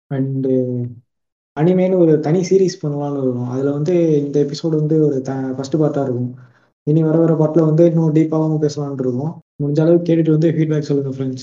And அனிமேன்னு ஒரு தனி series பண்ணலாம்னு இருக்கும் அதில் வந்து இந்த எபிசோடு வந்து ஒரு த ஃபர்ஸ்ட் பார்ட்டாக இருக்கும் இனி வர வர பாட்டில் வந்து இன்னும் டீப்பாகவும் பேசலாம்னு இருக்கோம் முடிஞ்ச அளவுக்கு கேட்டுட்டு வந்து ஃபீட்பேக் சொல்லுங்கள் ஃப்ரெண்ட்ஸ்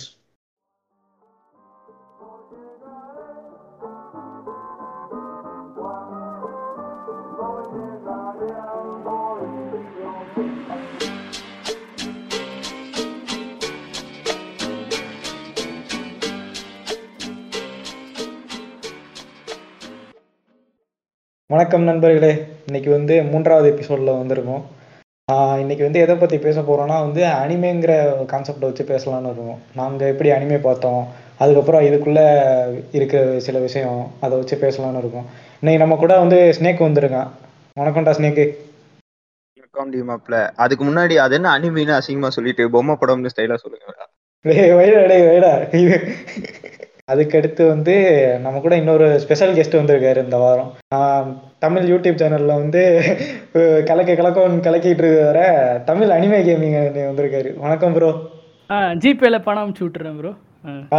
வணக்கம் நண்பர்களே இன்னைக்கு வந்து மூன்றாவது எபிசோடில் வந்திருக்கோம் ஆஹ் இன்னைக்கு வந்து எதை பற்றி பேச போகிறோம்னா வந்து அனிமேங்கிற கான்செப்டை வச்சு பேசலாம்னு இருக்கோம் நாங்கள் எப்படி அனிமே பார்த்தோம் அதுக்கப்புறம் இதுக்குள்ளே இருக்கிற சில விஷயம் அதை வச்சு பேசலாம்னு இருக்கோம் இன்னைக்கு நம்ம கூட வந்து ஸ்னேக் வந்திருக்கான் வணக்கம்டா ஸ்னேக்கு காமெடி மாப்ல அதுக்கு முன்னாடி அது என்ன அனிமின்னு அசிங்கமா சொல்லிட்டு பொம்மை படம்னு ஸ்டைலா சொல்லுங்க டேய் வைடா டேய் வைடா இது அதுக்கடுத்து வந்து நம்ம கூட இன்னொரு ஸ்பெஷல் கெஸ்ட் வந்திருக்காரு இந்த வாரம் ஆஹ் தமிழ் யூடியூப் சேனல்ல வந்து அஹ் கலக்க கலக்கம் கலக்கிட்டு இருக்கிற தமிழ் அனிமே கேமிங் வந்திருக்காரு வணக்கம் ப்ரோ ஆ ஜிபேல பணம் அனுப்பிச்சு விட்டுறேன் ப்ரோ ஆ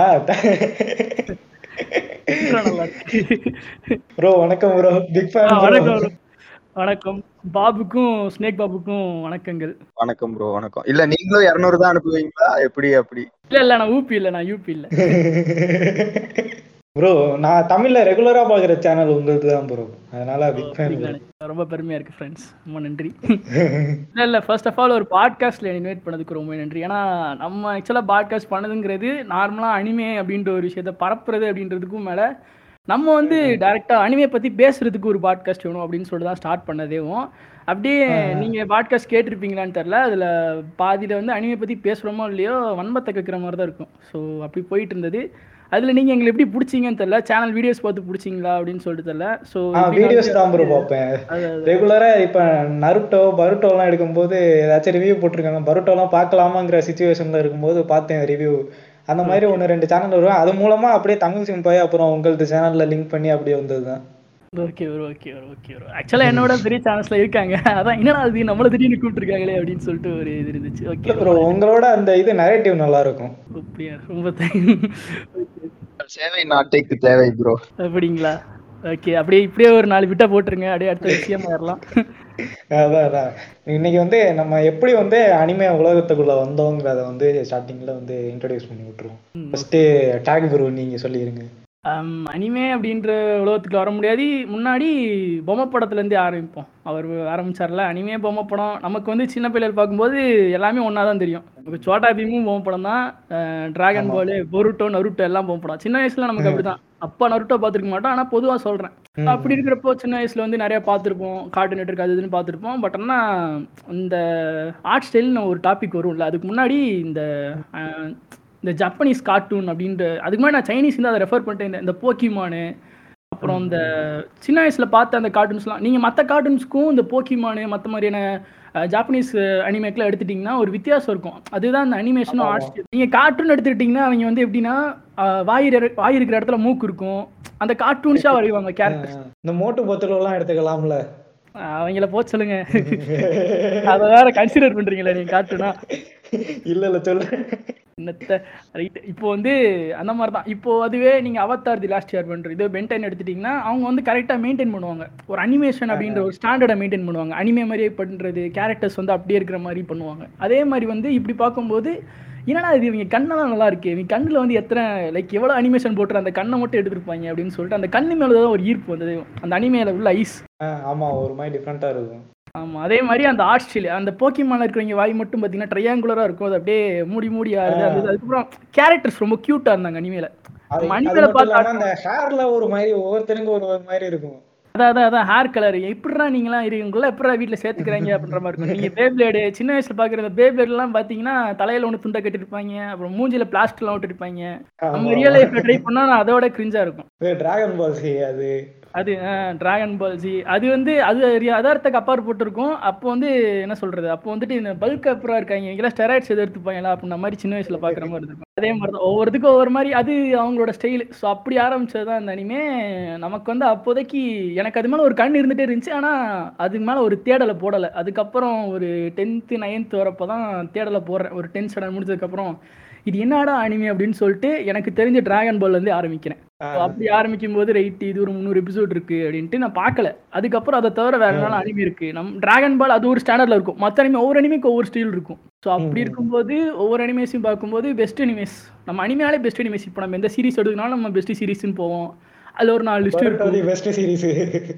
நல்லா இருக்கு ப்ரோ வணக்கம் ப்ரோ பிக் ஆ, ஃபேன் வணக்கம் bro. வணக்கம் பாபுக்கும் ஸ்னேக் பாபுக்கும் வணக்கங்கள் வணக்கம் ப்ரோ வணக்கம் இல்ல நீங்களும் இருநூறு தான் அனுப்புவீங்களா எப்படி அப்படி இல்ல இல்ல நான் ஊபி இல்ல நான் யூபி இல்ல ப்ரோ நான் தமிழ்ல ரெகுலரா பாக்குற சேனல் உங்களுக்கு தான் ப்ரோ அதனால பிக் ஃபேன் அப்படிங்களா? ரொம்ப பெருமையா இருக்கு ஃப்ரெண்ட்ஸ் ரொம்ப நன்றி இல்ல இல்ல ஃபர்ஸ்ட் ஆஃப் ஆல் ஒரு பாட்காஸ்ட்ல இன்வைட் பண்ணதுக்கு ரொம்ப நன்றி ஏன்னா நம்ம ஆக்சுவலா பாட்காஸ்ட் பண்ணதுங்கிறது நார்மலா அனிமே அப்படின்ற ஒரு விஷயத்த பரப்புறது அப்படின்றதுக்கும் மேல நம்ம வந்து டைரக்டா அனிமே பத்தி பேசுறதுக்கு ஒரு பாட்காஸ்ட் வேணும் அப்படின்னு சொல்லிட்டு தான் ஸ்டார்ட் பண்ணதேவும் அப்படியே நீங்க பாட்காஸ்ட் கேட்டிருப்பீங்களான்னு தெரியல அதுல பாதியில வந்து அனிமே பத்தி பேசுறோமோ இல்லையோ வன்மத்தை கேட்குற மாதிரி தான் இருக்கும் ஸோ அப்படி போயிட்டு இருந்தது அதுல நீங்க எங்களை எப்படி பிடிச்சிங்கன்னு தெரியல சேனல் வீடியோஸ் பார்த்து பிடிச்சிங்களா அப்படின்னு சொல்லிட்டு தெரியல ஸோ வீடியோஸ் தான் ப்ரோ பார்ப்பேன் ரெகுலரா இப்ப நருட்டோ பருட்டோ எல்லாம் எடுக்கும்போது ஏதாச்சும் ரிவ்யூ போட்டிருக்காங்க பருட்டோ எல்லாம் பார்க்கலாமாங்கிற சுச்சுவேஷன்ல இருக்கும்போது பார்த்தேன் ரிவ்யூ அந்த மாதிரி ஒன்று ரெண்டு சேனல் வரும் அது மூலமா அப்படியே தமிழ் சிம் போய் அப்புறம் உங்களது சேனல்ல லிங்க் பண்ணி அப்படியே வந்ததுதான் okay bro okay bro okay bro ஆக்சுவலாக என்னோட பெரிய சேனல்ஸ்ல இருக்காங்க அதான் என்னடா அது நம்மள திடீர்னு கூப்பிட்டுருக்காங்களே அப்படின்னு சொல்லிட்டு ஒரு இது இருந்துச்சு ஓகே ப்ரோ உங்களோட அந்த இது நரேட்டிவ் நல்லா இருக்கும் அப்படியா ரொம்ப தேங்க் சேவை நாட்டுக்கு தேவை ப்ரோ அப்படிங்களா ஓகே அப்படியே இப்படியே ஒரு நாலு விட்டா போட்டுருங்க அப்படியே அடுத்த விஷயம் வரலாம் அதான் அதான் இன்னைக்கு வந்து நம்ம எப்படி வந்து அனிமே உலகத்துக்குள்ள வந்தோங்கிறத வந்து ஸ்டார்டிங்ல வந்து இன்ட்ரடியூஸ் பண்ணி விட்டுருவோம் ஃபர்ஸ்ட் டேக் ப்ரோ நீங்க சொல்லிருங்க அனிமே அப்படின்ற உலகத்துக்கு வர முடியாது முன்னாடி பொம்மை படத்துலேருந்தே ஆரம்பிப்போம் அவர் ஆரம்பிச்சார்ல அனிமே பொம்மை படம் நமக்கு வந்து சின்ன பிள்ளைகள் பார்க்கும்போது எல்லாமே ஒன்றா தான் தெரியும் இப்போ சோட்டா பீமும் பொம்மை படம் தான் டிராகன் பாலு பொருட்டோ நருட்டோ எல்லாம் பொம்மை படம் சின்ன வயசுல நமக்கு அப்படிதான் அப்பா நருட்டோ பார்த்துருக்க மாட்டோம் ஆனால் பொதுவாக சொல்கிறேன் அப்படி இருக்கிறப்போ சின்ன வயசுல வந்து நிறைய பார்த்துருப்போம் கார்ட்டூன் நெட்வொர்க் அது இதுன்னு பார்த்துருப்போம் பட் ஆனால் இந்த ஆர்ட் ஸ்டைல்னு ஒரு டாபிக் வரும்ல அதுக்கு முன்னாடி இந்த அஹ், இந்த ஜப்பனீஸ் கார்ட்டூன் அப்படின்ற அதுக்கு முன்னாடி நான் சைனீஸ் வந்து அதை ரெஃபர் பண்ணிட்டேன் இந்த- இந்த போக்கிமானு அப்புறம் இந்த சின்ன வயசுல பார்த்த அந்த கார்ட்டூன்ஸ்லாம் நீங்க மற்ற கார்ட்டூன்ஸ்க்கும் இந்த போக்கிமானு மற்ற மாதிரியான அஹ், ஜாப்பனீஸ் அனிமேக்கெலாம் எடுத்துட்டிங்கன்னா ஒரு வித்தியாசம் இருக்கும் அதுதான் அந்த அனிமேஷனும் ஆர்ட் நீங்கள் கார்ட்டூன் எடுத்துக்கிட்டிங்கன்னா அவங்க வந்து எப்படின்னா அஹ், வாய் இரு- வாய் இருக்கிற இடத்துல மூக்கு இருக்கும் அந்த கார்ட்டூன்ஸாக வரைவாங்க கேரக்டர் இந்த மோட்டு பத்துல எல்லாம் எடுத்துக்கலாம்ல அவங்கள போக சொல்லுங்க அதை வேற கன்சிடர் பண்றீங்களா நீங்க கார்ட்டூனா இல்ல இல்ல சொல்லு என்னத்த ரைட் இப்போ வந்து அந்த மாதிரி தான் இப்போ அதுவே நீங்கள் அவத்தார் தி லாஸ்ட் இயர் பண்ணுற இது பென்டைன் எடுத்துட்டிங்கன்னா அவங்க வந்து கரெக்டாக மெயின்டைன் பண்ணுவாங்க ஒரு அனிமேஷன் அப்படின்ற ஒரு ஸ்டாண்டர்டை மெயின்டைன் பண்ணுவாங்க அனிமே மாதிரியே பண்ணுறது கேரக்டர்ஸ் வந்து அப்படியே இருக்கிற மாதிரி பண்ணுவாங்க அதே மாதிரி வந்து இப்படி பார்க்கும்போது என்னடா இது இவங்க கண்ணெல்லாம் நல்லா இருக்கு இவங்க கண்ணில் வந்து எத்தனை லைக் எவ்வளோ அனிமேஷன் போட்டு அந்த கண்ணை மட்டும் எடுத்துருப்பாங்க அப்படின்னு சொல்லிட்டு அந்த கண்ணு மேலே தான் ஒரு ஈர்ப்பு வந்தது அந்த அனிமேல உள்ள ஐஸ் ஆஹ் ஆமா ஒரு மாதிரி டிஃப்ரெண்டா இருக்கும் ஆமா அதே மாதிரி அந்த ஆர்ட் ஸ்டைல் அந்த போக்கிமான்ல இருக்கிறவங்க வாய் மட்டும் பார்த்தீங்கன்னா ட்ரையாங்குலரா இருக்கும் அது அப்படியே மூடி மூடி ஆடுது அது அதுக்கப்புறம் கேரக்டர்ஸ் ரொம்ப கியூட்டா இருந்தாங்க அனிமேல அது அது மனிதனை மட்டும் பார்த்து இல்லாம அந்த ஹேர்ல ஒரு மாதிரி ஒவ்வொருத்தருக்கும் ஒரு ஒரு மாதிரி இருக்கும் அதான் அதான் அதான் ஹேர் கலர் எப்படிடா நீங்களாம் இருக்கீங்களா எப்படா வீட்டில் சேர்த்துக்கிறாங்க அப்படின்ற மாதிரி இருக்கும் நீங்கள் பேப்ளேடு சின்ன வயசுல பார்க்குற அந்த பேப்ளேட்லாம் பார்த்தீங்கன்னா தலையில ஒன்று துண்டை கட்டிருப்பாங்க அப்புறம் மூஞ்சில பிளாஸ்டிக்லாம் விட்டுருப்பாங்க நம்ம ரியல் லைஃப்ல ட்ரை பண்ணா அதோட கிரிஞ்சா இருக்கும் டிராகன் பால் சி அது அது டிராகன் பால் ஜி அது வந்து அது ரி- யதார்த்தக்கு அப்பாற்பட்டு இருக்கும் அப்போ வந்து என்ன சொல்றது அப்போ வந்துட்டு இந்த பல்க் அப்புறம் இருக்காங்க இங்கெல்லாம் ஸ்டெராய்ட்ஸ் எது எடுத்துப்பாங்களா அப்படின்ற மாதிரி சின்ன வயசுல பார்க்குற மாதிரி இருக்கும் அதே மாதிரி தான் ஒவ்வொருத்துக்கும் ஒவ்வொரு மாதிரி அது அவங்களோட ஸ்டைல் ஸோ அப்படி ஆரம்பிச்சது தான் அந்த அனிமே நமக்கு வந்து அப்போதைக்கு எனக்கு அது மேலே ஒரு கண் இருந்துகிட்டே இருந்துச்சு ஆனால் அதுக்கு மேலே ஒரு தேடலை போடலை அதுக்கப்புறம் ஒரு டென்த்து நைன்த்து வரப்போ தான் தேடலை போடுறேன் ஒரு டென்த் ஸ்டாண்டர்ட் முடிச்சதுக்கப்புறம் இது என்னடா அனிமே அப்படின்னு சொல்லிட்டு எனக்கு தெரிஞ்ச டிராகன் பால்லேருந்து ஆரம்பிக்கிறேன் ஆ. அப்படி ஆரம்பிக்கும் போது ரைட் இது ஒரு முந்நூறு எபிசோட் இருக்கு அப்படின்ட்டு நான் பார்க்கல அதுக்கப்புறம் அதை தவிர வேற என்ன அனிமி இருக்கு நம் டிராகன் பால் அது ஒரு ஸ்டாண்டர்ட்ல இருக்கும் மற்ற அனிமே ஒவ்வொரு அனிமைக்கு ஒவ்வொரு ஸ்டைல் இருக்கும் ஸோ அப்படி ம். இருக்கும்போது ஒவ்வொரு அனிமேஸையும் பார்க்கும்போது பெஸ்ட் அனிமேஸ் நம்ம அனிமையாலே பெஸ்ட் அனிமேஸ் இப்போ நம்ம எந்த சீரிஸ் எடுக்கனாலும் நம்ம பெஸ்ட் சீரிஸ்னு போவோம் அதுல ஒரு நாலு லிஸ்ட் இருக்கும் பெஸ்ட் சீரிஸ்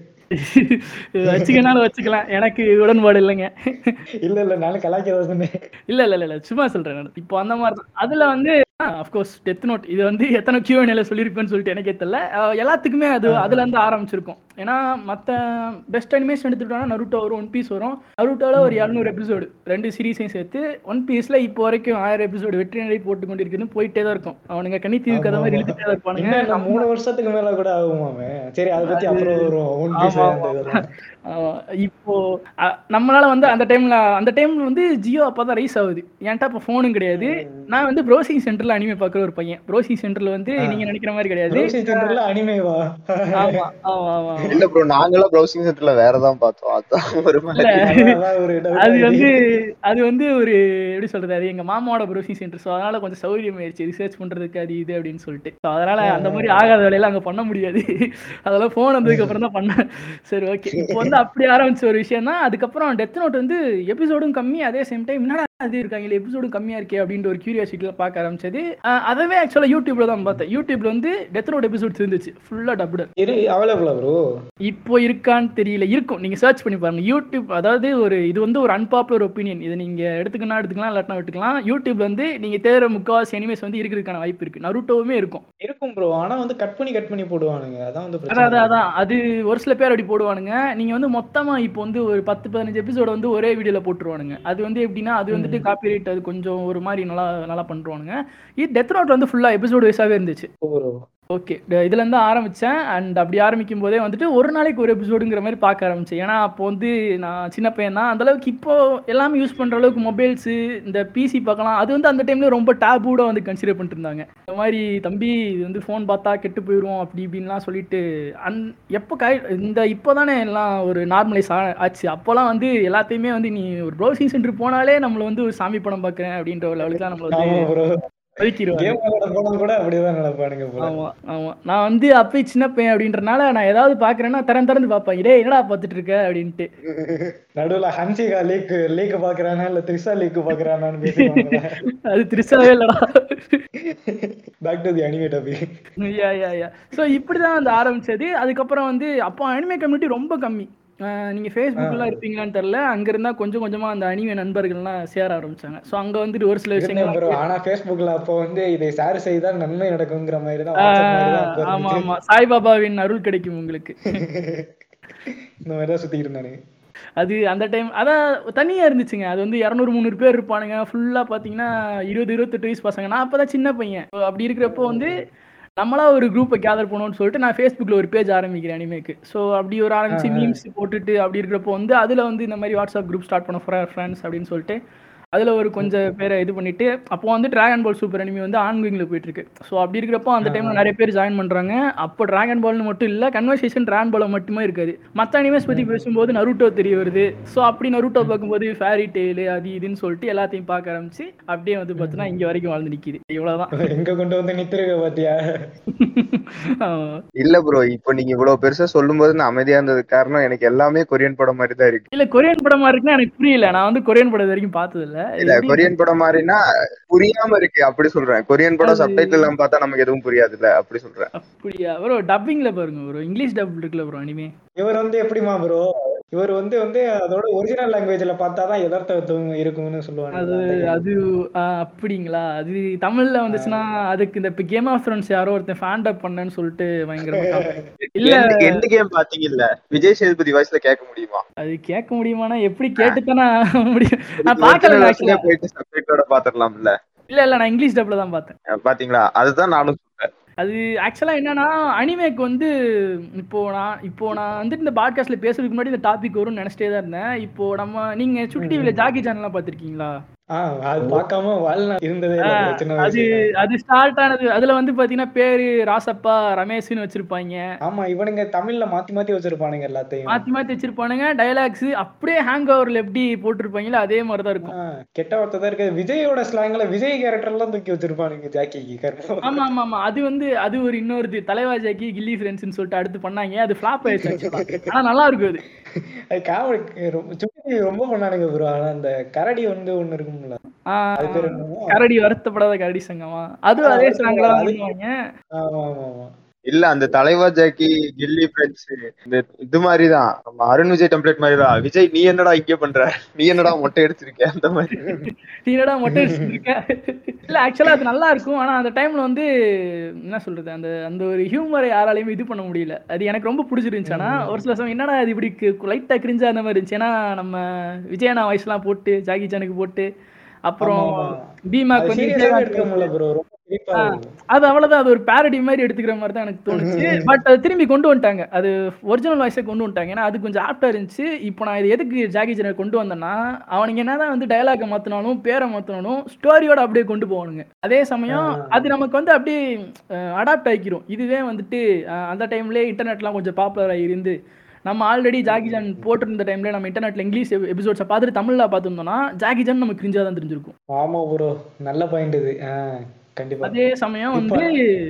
வச்சுக்கனாலும் வச்சுக்கலாம் எனக்கு உடன்பாடு இல்லைங்க இல்ல இல்ல நானும் கலாய்க்கிறதா சொன்னேன் இல்ல இல்ல இல்ல இல்ல சும்மா சொல்றேன் நான். இப்போ அந்த மாதிரி தான். அதுல வந்து அஃப்கோர்ஸ் டெத் நோட் இது வந்து எத்தனை கியூஎன்ஏல சொல்லியிருப்பேன்னு சொல்லிட்டு எனக்கே தெரியல அஹ் எல்லாத்துக்குமே அது அதுல இருந்து ஆரம்பிச்சிருக்கும் ஏன்னா மத்த பெஸ்ட் அனிமேஷன் எடுத்துட்டோம்னா நருட்டோ வரும் ஒன் பீஸ் வரும் நருட்டோல ஒரு இரநூறு எபிசோடு ரெண்டு சீரீஸையும் சேர்த்து ஒன் பீஸ்ல இப்போ வரைக்கும் ஆயிரம் எபிசோடு வெற்றி நிலை போட்டு கொண்டு இருக்குன்னு போயிட்டே தான் இருக்கும் அவனுங்க கண்ணி தீவு கதை மாதிரி இழுத்துட்டே தான் இருப்பானுங்க இன்னும் நான் மூணு வருஷத்துக்கு மேல கூட ஆகுமாமே சரி அதை பத்தி அப்புறம் வரும் ஒன் பீஸ் ஆமா, அந்த இதெல்லாம் ஆமா. இப்போ அ- நம்மளால வந்து அந்த டைம்ல அந்த டைம்ல வந்து ஜியோ அப்பதான் ரைஸ் ஆகுது என்கிட்ட அப்ப போனும் கிடையாது நான் வந்து ப்ரௌசிங் சென்டர்ல அனிமே பாக்குற ஒரு பையன் ப்ரௌசிங் சென்டர்ல வந்து நீங்க நினைக்கிற மாதிரி கிடையாது ரோசி சென்டர்ல அனிமேவா ஆமா ஆமா ஆமா இல்ல ப்ரோ நாங்களாம் ப்ரௌசிங் சென்டர்ல வேறதான் பார்த்தோம் அதான் ஒரு மாதிரி இல்ல அதான் ஒரு doubt அது ஆகுது. வந்து அது வந்து ஒரு எப்படி சொல்றது அது எங்க மாமாவோட ப்ரௌசிங் சென்டர் ஸோ அதனால கொஞ்சம் சௌகரியம் ஆயிடுச்சு ரிசர்ச் பண்றதுக்கு அது இது அப்படின்னு சொல்லிட்டு ஸோ அதனால அந்த மாதிரி ஆகாத வேலையெல்லாம் அங்க பண்ண முடியாது அதெல்லாம் ஃபோன் வந்ததுக்கு அப்புறம் தான் பண்ணேன் சரி ஓகே இப்போ வந்து அப்படி ஆரம்பிச்ச ஒரு விஷயம் தான் அதுக்கப்புறம் டெத் நோட் வந்து எபிசோடும் கம்மி அதே சேம் டைம் என்னடா அது இருக்காங்க எபிசோடும் கம்மியா இருக்கே அப்படின்ற ஒரு கியூரியாசிட்டியில பார்க்க ஆரம்பிச்சது அஹ் அதவே ஆக்சுவலா யூடியூப்ல தான் பார்த்தேன் யூடியூப்ல வந்து டெத் நோட் எபிசோட்ஸ் இருந்துச்சு ஃபுல்லா டப்டு இரு அவைலபிளா ப்ரோ இப்போ இருக்கான்னு தெரியல இருக்கும் நீங்க சர்ச் பண்ணி பாருங்க யூடியூப் அதாவது ஒரு இது வந்து ஒரு அன்பாப்புலர் ஒப்பீனியன் இது நீங்க எடுத்துக்கணும் எடுத்துக்கலாம் இல்லாட்டினா விட்டுக்கலாம் யூடியூப்ல வந்து நீங்க தேடுற முக்காவாசி அனிமேஸ் வந்து இருக்கிறதுக்கான வாய்ப்பு இருக்கு நருட்டோவுமே இருக்கும் இருக்கும் ப்ரோ ஆனா வந்து கட் பண்ணி கட் பண்ணி போடுவானுங்க அதான் வந்து அதான் அதான் பிரச்சனை அதான் அது ஒரு சில பேர் அப்படி போடுவானுங்க நீங்க வந்து மொத்தமா இப்போ வந்து ஒரு பத்து பதினஞ்சு எபிசோட வந்து ஒரே வீடியோல போட்டுருவானுங்க அது வந்து எப்படின்னா அது வந்துட்டு காப்பிரைட் அது கொஞ்சம் ஒரு மாதிரி நல்லா நல்லா பண்றானுங்க இது டெத் நோட் வந்து ஃபுல்லா எபிசோடு வைஸாவே இருந்துச்சு ப்ரோ ஓகே இதுல இருந்து ஆரம்பிச்சேன் அண்ட் அப்படி ஆரம்பிக்கும் போதே வந்துட்டு ஒரு நாளைக்கு ஒரு எபிசோடுங்கிற மாதிரி பார்க்க ஆரம்பிச்சேன் ஏன்னா அப்போ வந்து நான் சின்ன பையன் தான் அந்த அளவுக்கு இப்போ எல்லாமே யூஸ் பண்ற அளவுக்கு மொபைல்ஸ் இந்த பிசி பார்க்கலாம் அது வந்து அந்த டைம்ல ரொம்ப டேபூட வந்து கன்சிடர் பண்ணிட்டு இருந்தாங்க இந்த மாதிரி தம்பி இது வந்து ஃபோன் பார்த்தா கெட்டு போயிடும் அப்படி இப்படின்லாம் சொல்லிட்டு அந் எப்போ கை இந்த இப்போதானே எல்லாம் ஒரு நார்மலைஸ் ஆச்சு அப்போலாம் வந்து எல்லாத்தையுமே வந்து நீ ஒரு ப்ரௌசிங் சென்டர் போனாலே நம்மள வந்து ஒரு சாமி படம் பார்க்குறேன் அப்படின்ற ஒரு லெவலுக்கு நம்மள வந்து ஆமா ப்ரோ ஒதுக்கிடுவாங்க கேம் விளையாட போனது கூட அப்படிதான் நினைப்பானுங்க போல ஆமா ஆமா நான் வந்து அப்பயே சின்ன பையன் அப்படின்றனால நான் ஏதாவது பாக்குறேன்னா திறந்து திறந்து பார்ப்பேன் டேய் என்னடா பார்த்துட்டு இருக்க அப்படின்ட்டு நடுவுல ஹன்சிகா லீக் லீக் பாக்குறானா இல்ல த்ரிஷா லீக் பாக்குறானான்னு பேசிப்பாங்க அது திருசாவே இல்லடா back to the anime topic yeah yeah yeah so இப்படிதான் வந்து ஆரம்பிச்சது அதுக்கப்புறம் வந்து அப்போ அனிமே கம்யூனிட்டி ரொம்ப கம்மி அஹ் நீங்க ஃபேஸ்புக்லாம் இருப்பீங்களான்னு தெரியல அங்க இருந்தா கொஞ்சம் கொஞ்சமா அந்த அனிமே நண்பர்கள்லாம் சேர ஆரம்பிச்சாங்க ஸோ அங்க வந்துட்டு ஒரு சில இருந்தேன் விஷயங்கள் ப்ரோ ஆனா Facebookல அப்போ வந்து இதை ஷேர் செய்தால் நன்மை நடக்குங்கிற மாதிரி தான் ஆஹ் WhatsApp மாதிரி தான் அப்போ ஆமா இருந்துச்சு. ஆமா சாய்பாபாவின் அருள் கிடைக்கும் உங்களுக்கு இந்த மாதிரி தான் சுத்திட்டு இருந்தானு அது அந்த டைம் அதான் தனியா இருந்துச்சுங்க அது வந்து இரநூறு முந்நூறு பேர் இருப்பானுங்க ஃபுல்லா பாத்தீங்கன்னா இருபது இருபத்தெட்டு வயசு பசங்க நான் அப்பதான் சின்ன பையன் So, அப்படி இருக்கிறப்போ வந்து நம்மளா ஒரு குரூப்பை கேதர் பண்ணணும்னு சொல்லிட்டு நான் ஃபேஸ்புக்கில் ஒரு பேஜ் ஆரம்பிக்கிறேன் அனிமேக்கு ஸோ அப்படி ஒரு ஆரம்பிச்சு மீம்ஸ் போட்டுட்டு அப்படி இருக்கிறப்போ வந்து அதில் வந்து இந்த மாதிரி வாட்ஸ்அப் குரூப் ஸ்டார்ட் பண்ண ஃப்ரெண்ட்ஸ் அப்படின்னு சொல்லிட்டு அதில் ஒரு கொஞ்சம் பேரை இது பண்ணிட்டு அப்போ வந்து டிராகன் பால் சூப்பர் அனிமி வந்து ஆன்கோயிங்கில் போயிட்டு இருக்கு ஸோ அப்படி இருக்கிறப்போ அந்த டைம்ல நிறைய பேர் ஜாயின் பண்றாங்க அப்போ டிராகன் பால்னு மட்டும் இல்லை கன்வர்சேஷன் டிராகன் பால் மட்டுமே இருக்காது மற்ற அனிமேஸ் பத்தி பேசும்போது நருட்டோ தெரிய வருது ஸோ அப்படி நருட்டோ பார்க்கும்போது ஃபேரி டெய்லு அது இதுன்னு சொல்லிட்டு எல்லாத்தையும் பார்க்க ஆரம்பிச்சு அப்படியே வந்து பார்த்தீங்கன்னா இங்க வரைக்கும் வாழ்ந்து நிக்குது இவ்வளவுதான் எங்க கொண்டு வந்து நித்திருக்க பாத்தியா ஆமா. இல்ல ப்ரோ இப்போ நீங்க இவ்வளவு பெருசா சொல்லும் போது நான் அமைதியா இருந்ததுக்கு காரணம் எனக்கு எல்லாமே கொரியன் படம் மாதிரி தான் இருக்கு இல்ல கொரியன் படமா இருக்குன்னா எனக்கு புரியல நான் வந்து கொரியன் படம் இது வரைக்கும் பார்த்தது இல்ல இல்ல கொரியன் படம் மாதிரினா புரியாம இருக்கு அப்படி சொல்றேன் கொரியன் படம் அது- சப்டைட்டில் எல்லாம் பார்த்தா நமக்கு எதுவும் புரியாதுல்ல அப்படி சொல்றேன் அப்படியா ப்ரோ டப்பிங்ல பாருங்க ப்ரோ இங்கிலீஷ் டப் இருக்குல்ல ப்ரோ அனிமே இவர் வந்து எப்படிமா ப்ரோ இவர் வந்து வந்து அதோட ஒரிஜினல் லாங்குவேஜ்ல பார்த்தாதான் எதார்த்தம் இருக்கும்னு சொல்லுவாங்க அது அது ஆ, அப்படிங்களா அது தமிழ்ல வந்துச்சுன்னா அதுக்கு இந்த கேம் ஆஃப் த்ரோன்ஸ் யாரோ ஒருத்தன் ஃபேண்ட் அப் பண்ணேன்னு சொல்லிட்டு பயங்கரமா இல்ல எந்த கேம் பாத்தீங்கல்ல விஜய் சேதுபதி வாய்ஸ்ல கேட்க முடியுமா அது கேட்க முடியுமானா எப்படி கேட்டுத்தானே முடியும் நான் பார்க்கல Original actually. version-லே போயிட்டு சப்டைட்டோட பாத்துடலாம்ல இல்ல இல்ல நான் இங்கிலீஷ் டப்ல தான் பார்த்தேன் அஹ் பாத்தீங்களா அதுதான் நானும் சொல்றேன் அது ஆக்சுவலா என்னன்னா அனிமேக்கு வந்து இப்போ நான் இப்போ நான் வந்துட்டு இந்த பாட்காஸ்ட்ல பேசுறதுக்கு முன்னாடி இந்த டாபிக் வரும்னு நினைச்சிட்டே தான் இருந்தேன் இப்போ நம்ம நீங்க சுட்டி டிவில ஜாக்கி சேனல்லாம் பார்த்திருக்கீங்களா ஆஹ் அது பார்க்காம வாழ்நாள் இருந்ததே இல்ல bro, சின்ன அது வயசுல அது ஸ்டார்ட் ஆனது அதுல வந்து பாத்தீங்கன்னா பேரு ராசப்பா ரமேஷ்னு வச்சிருப்பாங்க ஆமா இவனுங்க தமிழ்ல மாத்தி மாத்தி வச்சிருப்பானுங்க எல்லாத்தையும் மாத்தி மாத்தி வச்சிருப்பானுங்க டயலாக்ஸ் அப்படியே ஹேங் ஓவர்ல எப்படி போட்டிருப்பாங்களோ அதே மாதிரிதான் இருக்கும் ஆஹ் கெட்ட வார்த்தை தான் இருக்கு விஜயோட ஸ்லாங்ல விஜய் கேரக்டர் எல்லாம் தூக்கி வச்சிருப்பானுங்க ஜாக்கிக்கு கர்மம் ஆமா ஆமா ஆமா அது வந்து அது ஒரு இன்னொரு தலைவா ஜாக்கி கில்லி ஃப்ரெண்ட்ஸ்னு சொல்லிட்டு அடுத்து பண்ணாங்க அது ஃபிளாப் ஆயிடுச்சு actually. ஆனா நல்லா இருக்கும் அது அது காமெடி ரொம்ப சுட்டி ரொம்ப பண்ணானுங்க ப்ரோ ஆனா அந்த கரடி வந்து ஒண்ணு இருக்கும்ல ஆஹ் அது பேர் என்னமோ கரடி வருத்தப்படாத கரடி சங்கமா அதுவும் அதே ஸ்லாங்ல தான் பண்ணுவாங்க ஆமா ஆமா ஆமா இல்ல அந்த தலைவா ஜாக்கி கில்லி ஃப்ரெண்ட்ஸ் இந்த இது மாதிரிதான் நம்ம அருண் விஜய் டெம்ப்ளேட் மாதிரிதான் விஜய் நீ என்னடா இங்க பண்ற நீ என்னடா மொட்டை எடுத்திருக்க அந்த மாதிரி நீ என்னடா மொட்டை அடிச்சிருக்க இல்ல ஆக்சுவலா அது நல்லா இருக்கும் ஆனா அந்த டைம்ல வந்து என்ன சொல்றது அந்த அந்த ஒரு ஹியூமரை யாராலையுமே இது பண்ண முடியல அது எனக்கு ரொம்ப பிடிச்சிருந்துச்சு ஆனா ஒரு சில சமயம் என்னடா இது இப்படி லைட்டா கிரிஞ்சா அந்த மாதிரி இருந்துச்சு ஏன்னா நம்ம விஜயனா வாய்ஸ்லாம் போட்டு ஜாகி ஜானுக்கு போட்டு அப்புறம் ஆமா, ஆமா. பீமாக்கு அது வந்து சீரியஸாவே விஜயகாந்த் எடுக்க முடியல ப்ரோ ரொம்ப சிரிப்பா ஆ. இருக்கு. அது அவ்வளவுதான் அது ஒரு பேரடி மாதிரி எடுத்துக்கிற மாதிரி தான் எனக்கு தோணுச்சு பட் அது திரும்பி கொண்டு வந்துட்டாங்க அது ஒரிஜினல் வாய்ஸை கொண்டு வந்துட்டாங்க ஏன்னா அது கொஞ்சம் ஆப்டா இருந்துச்சு இப்போ நான் இது எதுக்கு ஜாகி ஜெனர் கொண்டு வந்தேன்னா அவனுங்க என்னதான் வந்து டயலாக மாத்தினாலும் பேரை மாத்தினாலும் ஸ்டோரியோட அப்படியே கொண்டு போவானுங்க அதே சமயம் ஆ. அது நமக்கு வந்து அப்படியே அடாப்ட் ஆகிக்கிறோம் இதுவே வந்துட்டு அஹ், அந்த டைம்லேயே இன்டர்நெட்லாம் கொஞ்சம் பாப்புலராக இருந்து நம்ம ஆல்ரெடி ஜாகி ஜான் போட்டிருந்த டைம்ல நம்ம இன்டர்நெட்ல இங்கிலீஷ் எபிசோட்ஸை பார்த்துட்டு தமிழ்ல பார்த்துருந்தோம்னா ஜாகி ஜான் நமக்கு கிரிஞ்சா தான் தெரிஞ்சிருக்கும் ஆமா ப்ரோ நல்ல பாயிண்ட் இது ஆ, கண்டிப்பா அதே சமயம் வந்து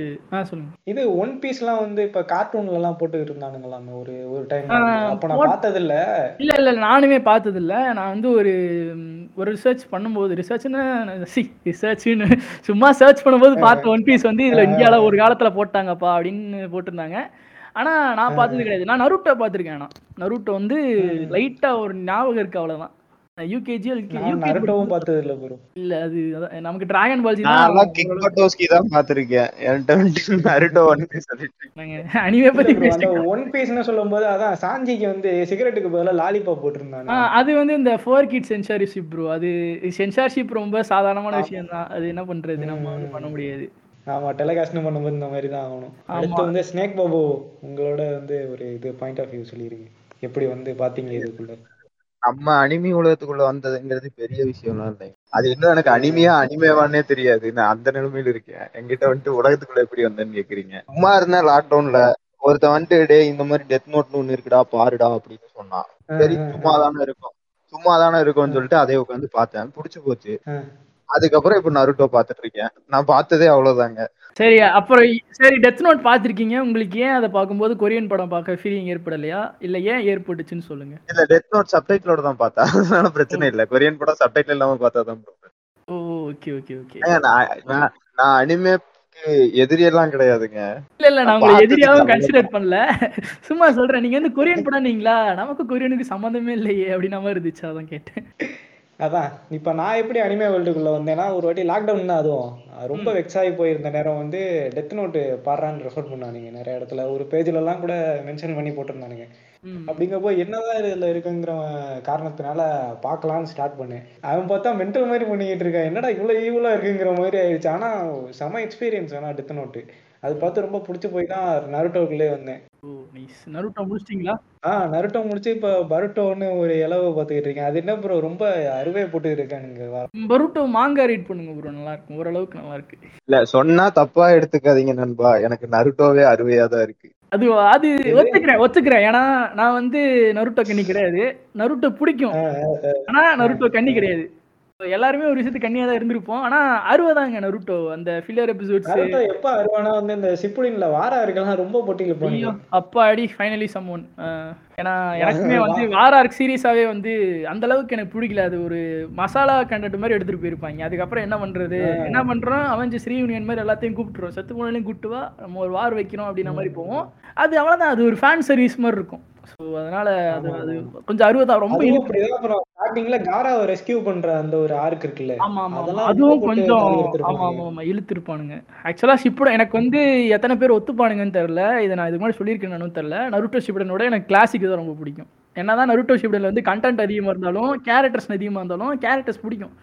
ஆ சொல்லுங்க இது ஒன் பீஸ் எல்லாம் வந்து இப்ப கார்ட்டூன்ல எல்லாம் போட்டு இருந்தானுங்களாமே ஒரு ஒரு டைம் ஆ, அப்ப நான் போட்- பார்த்தது இல்ல இல்ல இல்ல நானுமே பார்த்தது இல்ல நான் வந்து ஒரு ம், ஒரு ரிசர்ச் பண்ணும்போது ரிசர்ச்னு சி ரிசர்ச்னு சும்மா சர்ச் பண்ணும்போது பார்த்த ஒன் பீஸ் வந்து இதுல இந்தியால ஒரு காலத்துல போட்டாங்கப்பா அப்படின்னு போட்டிருந்தாங்க ஆனா நான் பார்த்தது கிடையாது நான் நருட்டோ பார்த்திருக்கேன் ஆனா நருட்டோ வந்து லைட்டா ஒரு ஞாபகம் இருக்கு அவ்வளவுதான் யூகேஜி நான் நருட்டோவும் பார்த்தது இல்ல ப்ரோ இல்ல அது அதான் நமக்கு டிராகன் பால்ஜி நான் தான் கிக் பட்டோஸ்கி தான் பாத்திருக்கேன் என்கிட்ட வந்துட்டு நருட்டோ வந்து சொல்லிட்டு அனிமே பத்தி bro, அந்த பேசிட்டு ஒன் பீஸ்னு சொல்லும்போது அதான் சாஞ்சிக்கு வந்து சிகரெட்டுக்கு பதிலா லாலிபாப் போட்டிருந்தாங்க ஆ, அது வந்து இந்த ஃபோர் கிட் சென்சாரிஷிப் ப்ரோ அது சென்சார்ஷிப் ரொம்ப சாதாரணமான விஷயம் தான் அது என்ன பண்றது நம்ம வந்து பண்ண முடியாது ஆமா டெலிகாஸ்ட்னு பண்ணும்போது இந்த மாதிரி தான் ஆகணும் ஆமா. அடுத்து வந்து ஸ்னேக் பாபு உங்களோட வந்து ஒரு இது பாயிண்ட் ஆஃப் வியூ சொல்லிருங்க எப்படி வந்து பாத்தீங்க இதுக்குள்ள நம்ம அனிமி உலகத்துக்குள்ள வந்ததுங்கிறது பெரிய விஷயம்லாம் இல்லை அது இன்னும் எனக்கு அனிமையா அனிமேவானே தெரியாது நான் அந்த நிலைமையில இருக்கேன் என்கிட்ட வந்துட்டு உலகத்துக்குள்ள எப்படி வந்தேன்னு கேக்குறீங்க சும்மா இருந்தேன் லாக்டவுன்ல ஒருத்தன் வந்துட்டு டேய் இந்த மாதிரி டெத் நோட்னு ஒண்ணு இருக்குடா பாருடா அப்படின்னு சொன்னான் சரி சும்மா தானே இருக்கும் சும்மா தானே இருக்கும்னு சொல்லிட்டு அதே உட்காந்து பார்த்தேன் புடிச்சு போச்சு ஆ. அதுக்கப்புறம் இப்ப நருட்டோ பாத்துட்டு இருக்கேன் நான் பார்த்ததே அவ்வளவுதாங்க சரி அப்புறம் இ- சரி டெத் நோட் பார்த்திருக்கீங்க உங்களுக்கு ஏன் அதை பார்க்கும்போது கொரியன் படம் பார்க்க ஃபீலிங் ஏற்படலையா இல்ல ஏன் ஏற்பட்டுச்சுன்னு சொல்லுங்க இல்ல டெத் நோட் சப்டைட்டிலோட தான் பார்த்தா அதனால பிரச்சனை இல்ல கொரியன் படம் சப்டைட்டில் இல்லாம பார்த்தா தான் problem. Oh okay okay okay ஏங்க, நான் நான்- நான் அனிமேக்கு எதிரி எல்லாம் கிடையாதுங்க இல்ல இல்ல நான் உங்களை பார்த்ததுக்கு எதிரியாவும் அவ்வளவுதான். கன்சிடர் பண்ணல சும்மா சொல்றேன் நீங்க வந்து கொரியன் படம் நீங்களா நமக்கு கொரியனுக்கு சம்மந்தமே இல்லையே அப்படின்ன மாதிரி இருந்துச்சு அதான் கேட்டேன் அதான் இப்ப நான் எப்படி அனிமே வேர்ல்டுக்குள்ள வந்தேன்னா ஒரு வாட்டி லாக்டவுன் தான் அதுவும் அஹ் ரொம்ப வெக்ஸ் ஆகி போயிருந்த நேரம் வந்து டெத் நோட்டு பாடுறான்னு ரெஃபர் பண்ணானுங்க நிறைய இடத்துல ஒரு பேஜ்ல எல்லாம் கூட மென்ஷன் பண்ணி போட்டிருந்தானுங்க ம். அப்படிங்கப்போ என்னதான் இதுல இருக்குங்கிற காரணத்தினால பார்க்கலாம்னு ஸ்டார்ட் பண்ணேன் அவன் பார்த்தா மென்டல் மாதிரி பண்ணிக்கிட்டு இருக்கான் என்னடா இவ்வளவு ஈவலா இருக்குங்கிற மாதிரி ஆயிடுச்சு ஆனா செம எக்ஸ்பீரியன்ஸ் ஆனா டெத் நோட்டு அது பார்த்து ரொம்ப பிடிச்சி போய் தான் நருட்டோக்குள்ளே வந்தேன் ஓ நைஸ் நருட்டோ முடிச்சிட்டீங்களா ஆ நருட்டோ முடிச்சு இப்ப பருட்டோன்னு ஒரு இலவை பார்த்துக்கிட்டு இருக்கேன் அது என்ன ப்ரோ ரொம்ப அருவே போட்டு இருக்கானுங்க வர- பருட்டோ மாங்கா ரீட் பண்ணுங்க ப்ரோ நல்லா இருக்கும் ஓரளவுக்கு நல்லா இருக்கு இல்ல சொன்னா தப்பா எடுத்துக்காதீங்க நண்பா எனக்கு நருட்டோவே அருமையா தான் இருக்கு அது அது ஒத்துக்கிறேன் ஒத்துக்கிறேன் ஏன்னா நான் வந்து நருட்டோ கண்ணி கிடையாது நருட்டோ பிடிக்கும் ஆனா நருட்டோ கண்ணி கிடையாது எல்லாருமே ஒரு விஷயத்துக்கு கண்ணியா தான் இருந்திருப்போம் ஆனா அறுபதாங்க நருட்டோ அந்த ஃபில்லர் எபிசோட்ஸ் நருட்டோ எப்ப அருவானா வந்து இந்த சிப்புடின்ல வார இருக்கலாம் ரொம்ப போட்டியில ஐயோ போனீங்க அப்பா அடி ஃபைனலி சம்மோன் ஏன்னா எனக்குமே வந்து வார ஆர்க் சீரியஸாவே வந்து அந்த அளவுக்கு எனக்கு பிடிக்கல அது ஒரு மசாலா கண்டென்ட் மாதிரி எடுத்துட்டு போயிருப்பாங்க அதுக்கப்புறம் என்ன பண்றது என்ன பண்றோம் அவன் ரீயூனியன் மாதிரி எல்லாத்தையும் கூப்பிட்டுருவோம் செத்து போனாலையும் கூப்பிட்டு வா நம்ம ஒரு வார் வைக்கிறோம் அப்படின்ன மாதிரி போவோம் அது அவ்வளவுதான் அது ஒரு ஃபேன் சர்வீஸ் மாதிரி இருக்கும் ஸோ அதனால அது அது கொஞ்சம் அறுபதா ரொம்ப அதுவும் இழுத்து அப்படிதான் அப்புறம் ஸ்டார்டிங்ல காராவை ரெஸ்கியூ பண்ற அந்த ஒரு ஆர்க் இருக்குல்ல ஆமா ஆமா ஆமா. அதெல்லாம் அதுவும் ரொம்ப போட்டு கொஞ்சம் தாலி ஆமா எடுத்திருப்பாங்க. ஆமா ஆமா இழுத்துருப்பானுங்க ஆக்சுவலா ஷிப்போட எனக்கு வந்து எத்தனை பேர் ஒத்துப்பானுங்கன்னு தெரியல இதை நான் இதுக்கு முன்னாடி சொல்லியிருக்கேன்னு தெரியல நருட்டோ ஷிப்டனோட எனக்கு கிளாசிக் தான் ரொம்ப பிடிக்கும் என்னதான் நருட்டோ ஷிப்டன்ல வந்து கண்டென்ட் அதிகமா இருந்தாலும் கேரக்டர்ஸ் அதிகமா இருந்தாலும் கேரக்டர்ஸ் பிடிக்கும்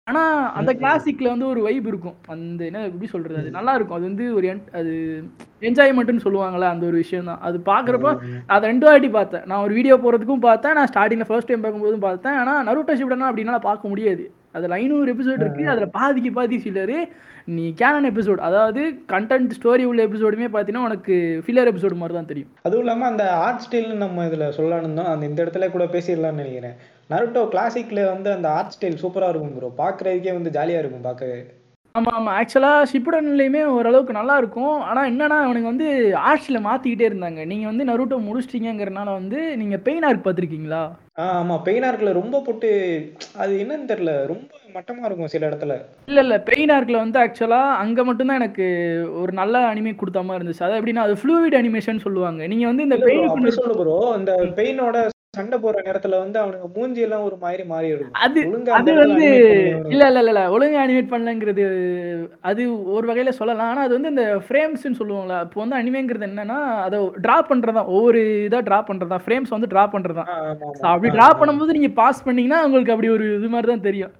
ஆனா அந்த கிளாசிக்ல வந்து ஒரு வைப் இருக்கும் அந்த என்ன எப்படி சொல்றது அது நல்லா இருக்கும் அது வந்து ஒரு en- அது என்ஜாய்மெண்ட்னு சொல்லுவாங்கல்ல அந்த ஒரு விஷயம் தான் அது பாக்குறப்ப அதை ரெண்டு வாட்டி பார்த்தேன் நான் ஒரு வீடியோ போறதுக்கும் பார்த்தேன் நான் ஸ்டார்டிங்ல ஃபர்ஸ்ட் டைம் பார்க்கும்போதும் பார்த்தேன் ஆனா நருட்டோ ஷிப்டனா அப்படின்னால பார்க்க முடியாது அதுல ஐநூறு எபிசோட் இருக்கு அதுல பாதிக்கு பாதி ஃபில்லரு நீ கேனன் எபிசோட் அதாவது கண்டென்ட் ஸ்டோரி உள்ள எபிசோடுமே பார்த்தீங்கன்னா உனக்கு ஃபில்லர் எபிசோடு மாதிரி தான் தெரியும் அதுவும் இல்லாம அந்த ஆர்ட் ஸ்டைல்னு நம்ம இதுல சொல்லலாம்னு தான் அந்த இந்த இடத்துல கூட பேசிடலாம்னு நினைக்கிறேன் நருட்டோ கிளாசிக்ல வந்து அந்த ஆர்ட் ஸ்டைல் சூப்பரா இருக்கும் ப்ரோ பாக்குறதுக்கே வந்து ஜாலியா இருக்கும் பார்க்கவே ஆமா ஆமா ஆக்சுவலா ஷிப்புடன்லயுமே ஓரளவுக்கு நல்லா இருக்கும் ஆனா என்னன்னா அவனுக்கு வந்து ஆர்ட்ஸ்ல மாத்திக்கிட்டே இருந்தாங்க நீங்க வந்து நருட்டோ முடிச்சிட்டீங்கங்கறனால வந்து நீங்க பெயின் ஆர்க் பார்த்திருக்கீங்களா ஆ ஆமா பெயின் ஆர்க்ல ரொம்ப போட்டு அது என்னன்னு தெரியல ரொம்ப மட்டமா இருக்கும் சில இடத்துல இல்ல இல்ல பெயின் ஆர்க்ல வந்து ஆக்சுவலா அங்க மட்டும்தான் எனக்கு ஒரு நல்ல அனிமே கொடுத்த மாதிரி இருந்துச்சு அது எப்படின்னா அது ஃப்ளூவிட் அனிமேஷன் சொல்லுவாங்க நீங்க வந்து இந்த இல்ல bro, பெயின் அப்படி சொல்லு ப்ரோ இந்த பெயினோட சண்டை போற நேரத்துல வந்து அவனுக்கு மூஞ்சி எல்லாம் ஒரு மாதிரி மாறி இருக்கும் அது ஒழுங்கா அது அந்த இடத்துல வந்து animate பண்ணி இல்ல இல்ல இல்ல இல்ல ஒழுங்கா அனிமேட் பண்ணலங்கிறது அது ஒரு வகையில சொல்லலாம் ஆனா அது வந்து இந்த ஃப்ரேம்ஸ்னு சொல்லுவாங்கல்ல இப்போ வந்து அனிமேங்கிறது என்னன்னா அதை டிரா பண்றதா ஒவ்வொரு இதா டிரா பண்றதா ஃப்ரேம்ஸ் வந்து டிரா பண்றதா ஆ, ஆமா, So, ஆமா. அப்படி ஆ, டிரா ஆ. பண்ணும்போது நீங்க பாஸ் பண்ணீங்கன்னா உங்களுக்கு அப்படி ஒரு இது மாதிரி தான் தெரியும்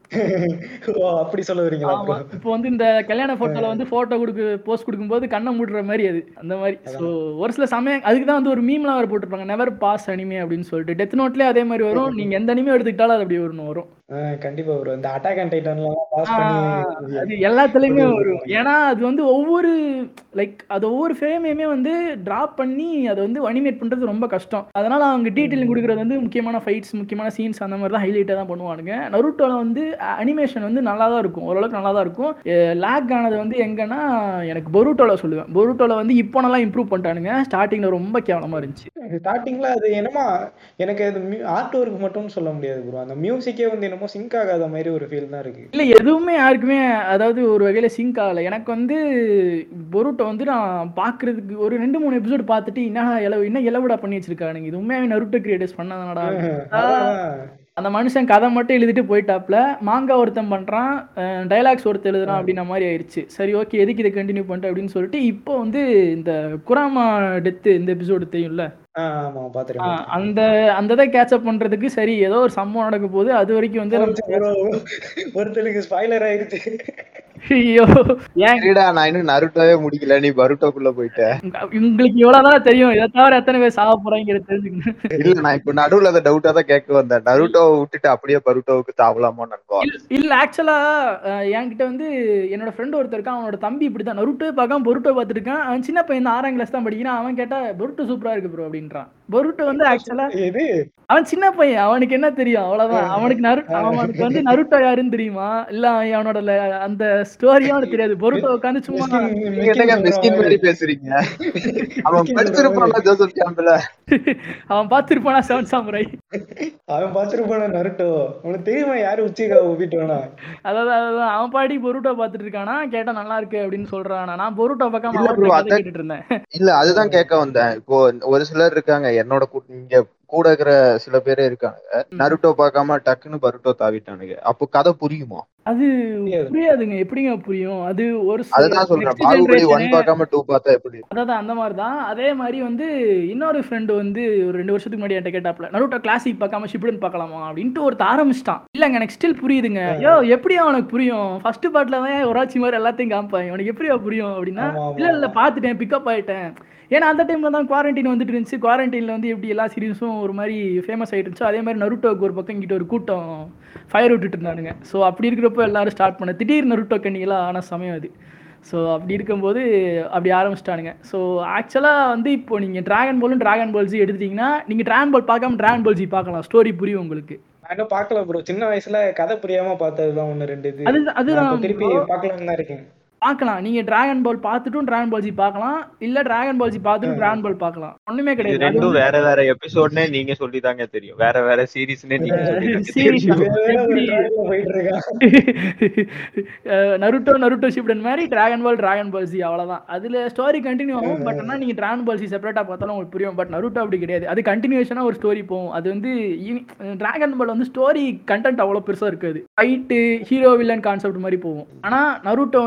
ஓ அப்படி சொல்ல வரீங்களா ஆமா bro? இப்போ வந்து இந்த கல்யாண போட்டோல வந்து போட்டோ கொடுக்கு போஸ்ட் கொடுக்கும்போது கண்ணை மூடுற மாதிரி அது அந்த மாதிரி ஸோ ஒரு சில சமயம் அதுக்கு தான் வந்து ஒரு மீம்லாம் வேற போட்டிருப்பாங்க நெவர் பாஸ் அனிமே அப்படின்னு சொல்லிட்டு டெத் நோட்லயே அதே மாதிரி வரும் நீங்க எந்த அனிமே எடுத்துக்கிட்டாலும் அது அப்படி ஒன்று வரும் ஆ, கண்டிப்பா ப்ரோ இந்த அட்டாக் அண்ட் டைட்டன்லாம் பாஸ் ஆ, பண்ணி அது எல்லாத்துலயுமே வரும் ஏன்னா அது வந்து ஒவ்வொரு லைக் அது ஒவ்வொரு ஃப்ரேமையுமே வந்து டிராப் பண்ணி அதை வந்து அனிமேட் பண்றது ரொம்ப கஷ்டம் அதனால அவங்க டீட்டெயில் கொடுக்குறது வந்து முக்கியமான ஃபைட்ஸ் முக்கியமான சீன்ஸ் அந்த மாதிரி தான் ஹைலைட்டாக தான் பண்ணுவானுங்க நருட்டோல வந்து அனிமேஷன் வந்து நல்லா தான் இருக்கும் ஓரளவுக்கு நல்லா தான் இருக்கும் லேக் ஆனது வந்து எங்கன்னா எனக்கு பொருட்டோல சொல்லுவேன் பொருட்டோல வந்து இப்போ நல்லா இம்ப்ரூவ் பண்ணிட்டானுங்க ஸ்டார்டிங்ல ரொம்ப கேவலமா இருந்துச்சு ஸ்டார்டிங்ல அது என்னமா எனக்கு அது ஆர்ட் ஒர்க் மட்டும் சொல்ல முடியாது ப்ரோ அந்த மியூசிக்கே வந்து என்னமோ சிங்க் ஆகாத மாதிரி ஒரு ஃபீல் தான் இருக்கு இல்ல எதுவுமே யாருக்குமே அதாவது ஒரு வகையில சிங்க் ஆகல எனக்கு வந்து பொருட்டோ வந்து நான் பாக்குறதுக்கு ஒரு ரெண்டு மூணு எபிசோடு பார்த்துட்டு என்ன இளவு என்ன இளவுடா பண்ணி வச்சிருக்கானுங்க இது உண்மையாவே நருட்டோ கிரியேட்டர்ஸ் பண்ணாதனடா அதான். அந்த மனுஷன் கதை மட்டும் எழுதிட்டு போயிட்டாப்ல மாங்கா ஒருத்தன் பண்றான் டைலாக்ஸ் ஒருத்தன் எழுதுறான் அப்படின்ன மாதிரி ஆயிடுச்சு சரி ஓகே எதுக்கு இதை கண்டினியூ பண்ணிட்டு அப்படின்னு சொல்லிட்டு இப்போ வந்து இந்த குராமா டெத்து இந்த எபிசோடு தெரியும்ல ஆ, ஆமா ஆ, பாத்துருக்கேன் அந்த அந்த இதை கேட்சப் பண்றதுக்கு சரி ஏதோ ஒரு சம்பவம் நடக்க போகுது அது வரைக்கும் வந்து நம்ம ஒருத்தருக்கு ஸ்பாய்லர் ஆயிடுச்சு ஐயோ ஏன் சரிடா நான் இன்னும் நருட்டோவே முடிக்கல நீ பருட்டோக்குள்ள போயிட்ட உங்களுக்கு இவ்வளவுதான் தெரியும் இதை தவிர எத்தனை பேர் சாக போறாங்கிறது தெரிஞ்சுக்கணும் இல்ல நான் இப்ப நடுவுல அந்த டவுட்டா தான் கேட்க வந்தேன் நருட்டோவை விட்டுட்டு அப்படியே பருட்டோவுக்கு தாவலாமோ நண்பா இல்ல- இல்ல ஆக்சுவலா என்கிட்ட வந்து என்னோட ஃப்ரெண்ட் ஒருத்தர் இருக்கான் அவனோட தம்பி இப்படிதான் நருட்டோ பார்க்காம பொருட்டோ பார்த்துட்டு இருக்கான் அவன் சின்ன பையன் தான் ஆறாம் கிளாஸ் தான் படிக்கிறான் அவன் கேட்டா பொருட்டோ சூப்பரா இருக்கு ப்ரோ அப்படின்றான் பொருட்டோ வந்து ஆக்சுவலா இது அவன் சின்ன பையன் அவனுக்கு என்ன தெரியும் அவ்வளவுதான் அவனுக்கு நரு அவனுக்கு வந்து நருட்டோ யாருன்னு தெரியுமா இல்ல அவன் அவனோட ல- அந்த ஸ்டோரியும் அவனுக்கு தெரியாது பொருட்டோ உட்காந்து சும்மா நீங்க என்னங்க மிஸ்கின் மாதிரி பேசுறீங்க அவன் படிச்சிருப்பான்ல ஜோசப் கேம்பில் அவன் பார்த்திருப்பானா செவன் சாமுரை அவன் பாத்துருப்பான நருட்டோ உனக்கு தெரியுமா யாரு உச்சிகா ஊபிட்டோனா அதாவது அதான் அவன் பாடி பொருட்டோ பார்த்துட்டு இருக்கானா கேட்டா நல்லா இருக்கு அப்படின்னு சொல்றானா நான் பொருட்டோ பார்க்காம இல்ல அவன் bro, கதை அதான் கேட்டுட்டு இருந்தேன் இல்ல அதுதான் கேட்க வந்தேன் இப்போ ஒரு சிலர் இருக்காங்க என்னோட கூ- இங்க கூட இருக்கிற சில பேரே இருக்கானுங்க நருட்டோ பார்க்காம டக்குன்னு பருட்டோ தாவிட்டானுங்க அப்போ கதை புரியுமா அது தெரியாது. புரியாதுங்க எப்படிங்க புரியும் அது ஒரு சில அதுதான் சொல்றேன் next பாகுபலி ஒன் generation- பார்க்காம டூ பார்த்தா எப்படி அதாவது அந்த மாதிரி தான் அதே மாதிரி வந்து இன்னொரு ஃப்ரெண்டு வந்து ஒரு ரெண்டு வருஷத்துக்கு முன்னாடி என்கிட்ட கேட்டாப்ல நருட்டோ கிளாசிக் பார்க்காம ஷிப்டன் பார்க்கலாமா அப்படின்ட்டு ஒருத்த ஆரம்பிச்சிட்டான் இல்லங்க எனக்கு ஸ்டில் புரியுதுங்க ஐயோ எப்படி அவனுக்கு புரியும் ஃபர்ஸ்ட் பார்ட்ல தான் ஒராச்சி மாதிரி எல்லாத்தையும் காமிப்பாங்க உனக்கு எப்படியா புரியும் அப்படின்னா ஆமா, ஆமா, இல்ல இல்ல பார்த்துட்டேன் பிக்கப் ஆயிட்டேன் ஏன்னா அந்த டைம்ல தான் குவாரண்டைன் வந்துட்டு இருந்துச்சு குவாரண்டைன்ல வந்து எப்படி எல்லா சீரிஸும் ஒரு மாதிரி ஃபேமஸ் ஆயிட்டு இருந்துச்சோ அதே மாதிரி நருட்டோக்கு ஒரு பக்கம் இங்கிட்ட ஒரு கூட்டம் ஃபயர் விட்டுட்டு இருந்தானுங்க ஸோ அப்படி இருக்கிறப்போ எல்லாரும் ஸ்டார்ட் பண்ண திடீர் நருட்டோ கண்ணிகளா ஆன சமயம் அது ஸோ அப்படி இருக்கும்போது அப்படி ஆரம்பிச்சிட்டானுங்க ஸோ ஆக்சுவலாக வந்து இப்போ நீங்கள் டிராகன் பாலும் டிராகன் பால் ஜி எடுத்துட்டீங்கன்னா நீங்கள் டிராகன் பால் பார்க்காம டிராகன் பால் ஜி பார்க்கலாம் ஸ்டோரி புரியும் உங்களுக்கு நான் இன்னும் பார்க்கல ப்ரோ சின்ன வயசுல கதை புரியாம பார்த்ததுதான் ஒண்ணு ரெண்டு இது அது நான் அதுதான் இப்ப திருப்பி bro. பார்க்கலாம்னு தான் இருக்கேன் பார்க்கலாம் நீங்கள் டிராகன் பால் பார்த்துட்டும் டிராகன் பால் ஜி பார்க்கலாம் இல்லை டிராகன் பால் ஜி பார்த்துட்டும் டிராகன் பால் பார்க்கலாம் ஒன்றுமே இது கிடையாது அது ரெண்டும் வந்து வேற வேற எபிசோட்னே நீங்க சொல்லிதாங்க தெரியும் வேற வேற சீரிஸ்னே நீங்க சொல்லிதாங்க series தெரியும் இவன் வேற ஒரு எப்படி trackல போயிட்டு இருக்கான் அஹ் நருட்டோ நருட்டோ ஷிப்டன் மாதிரி Dragon Ball Dragon Ball Z அவ்வளவுதான் அதுல ஸ்டோரி கண்டினியூ ஆகும் பட் ஆனால் நீங்க டிராகன் பால் ஜி செப்பரேட்டா பார்த்தாலும் உங்களுக்கு புரியும் பட் நருட்டோ அப்படி கிடையாது அது கண்டினியூஷனா ஒரு ஸ்டோரி போகும் அது வந்து டிராகன் பால் வந்து ஸ்டோரி கண்டென்ட் அவ்வளோ பெருசா இருக்காது ஃபைட்டு ஹீரோ வில்லன் கான்செப்ட் மாதிரி போகும் ஆனா நருட்டோ வந்து ஸ்டோரி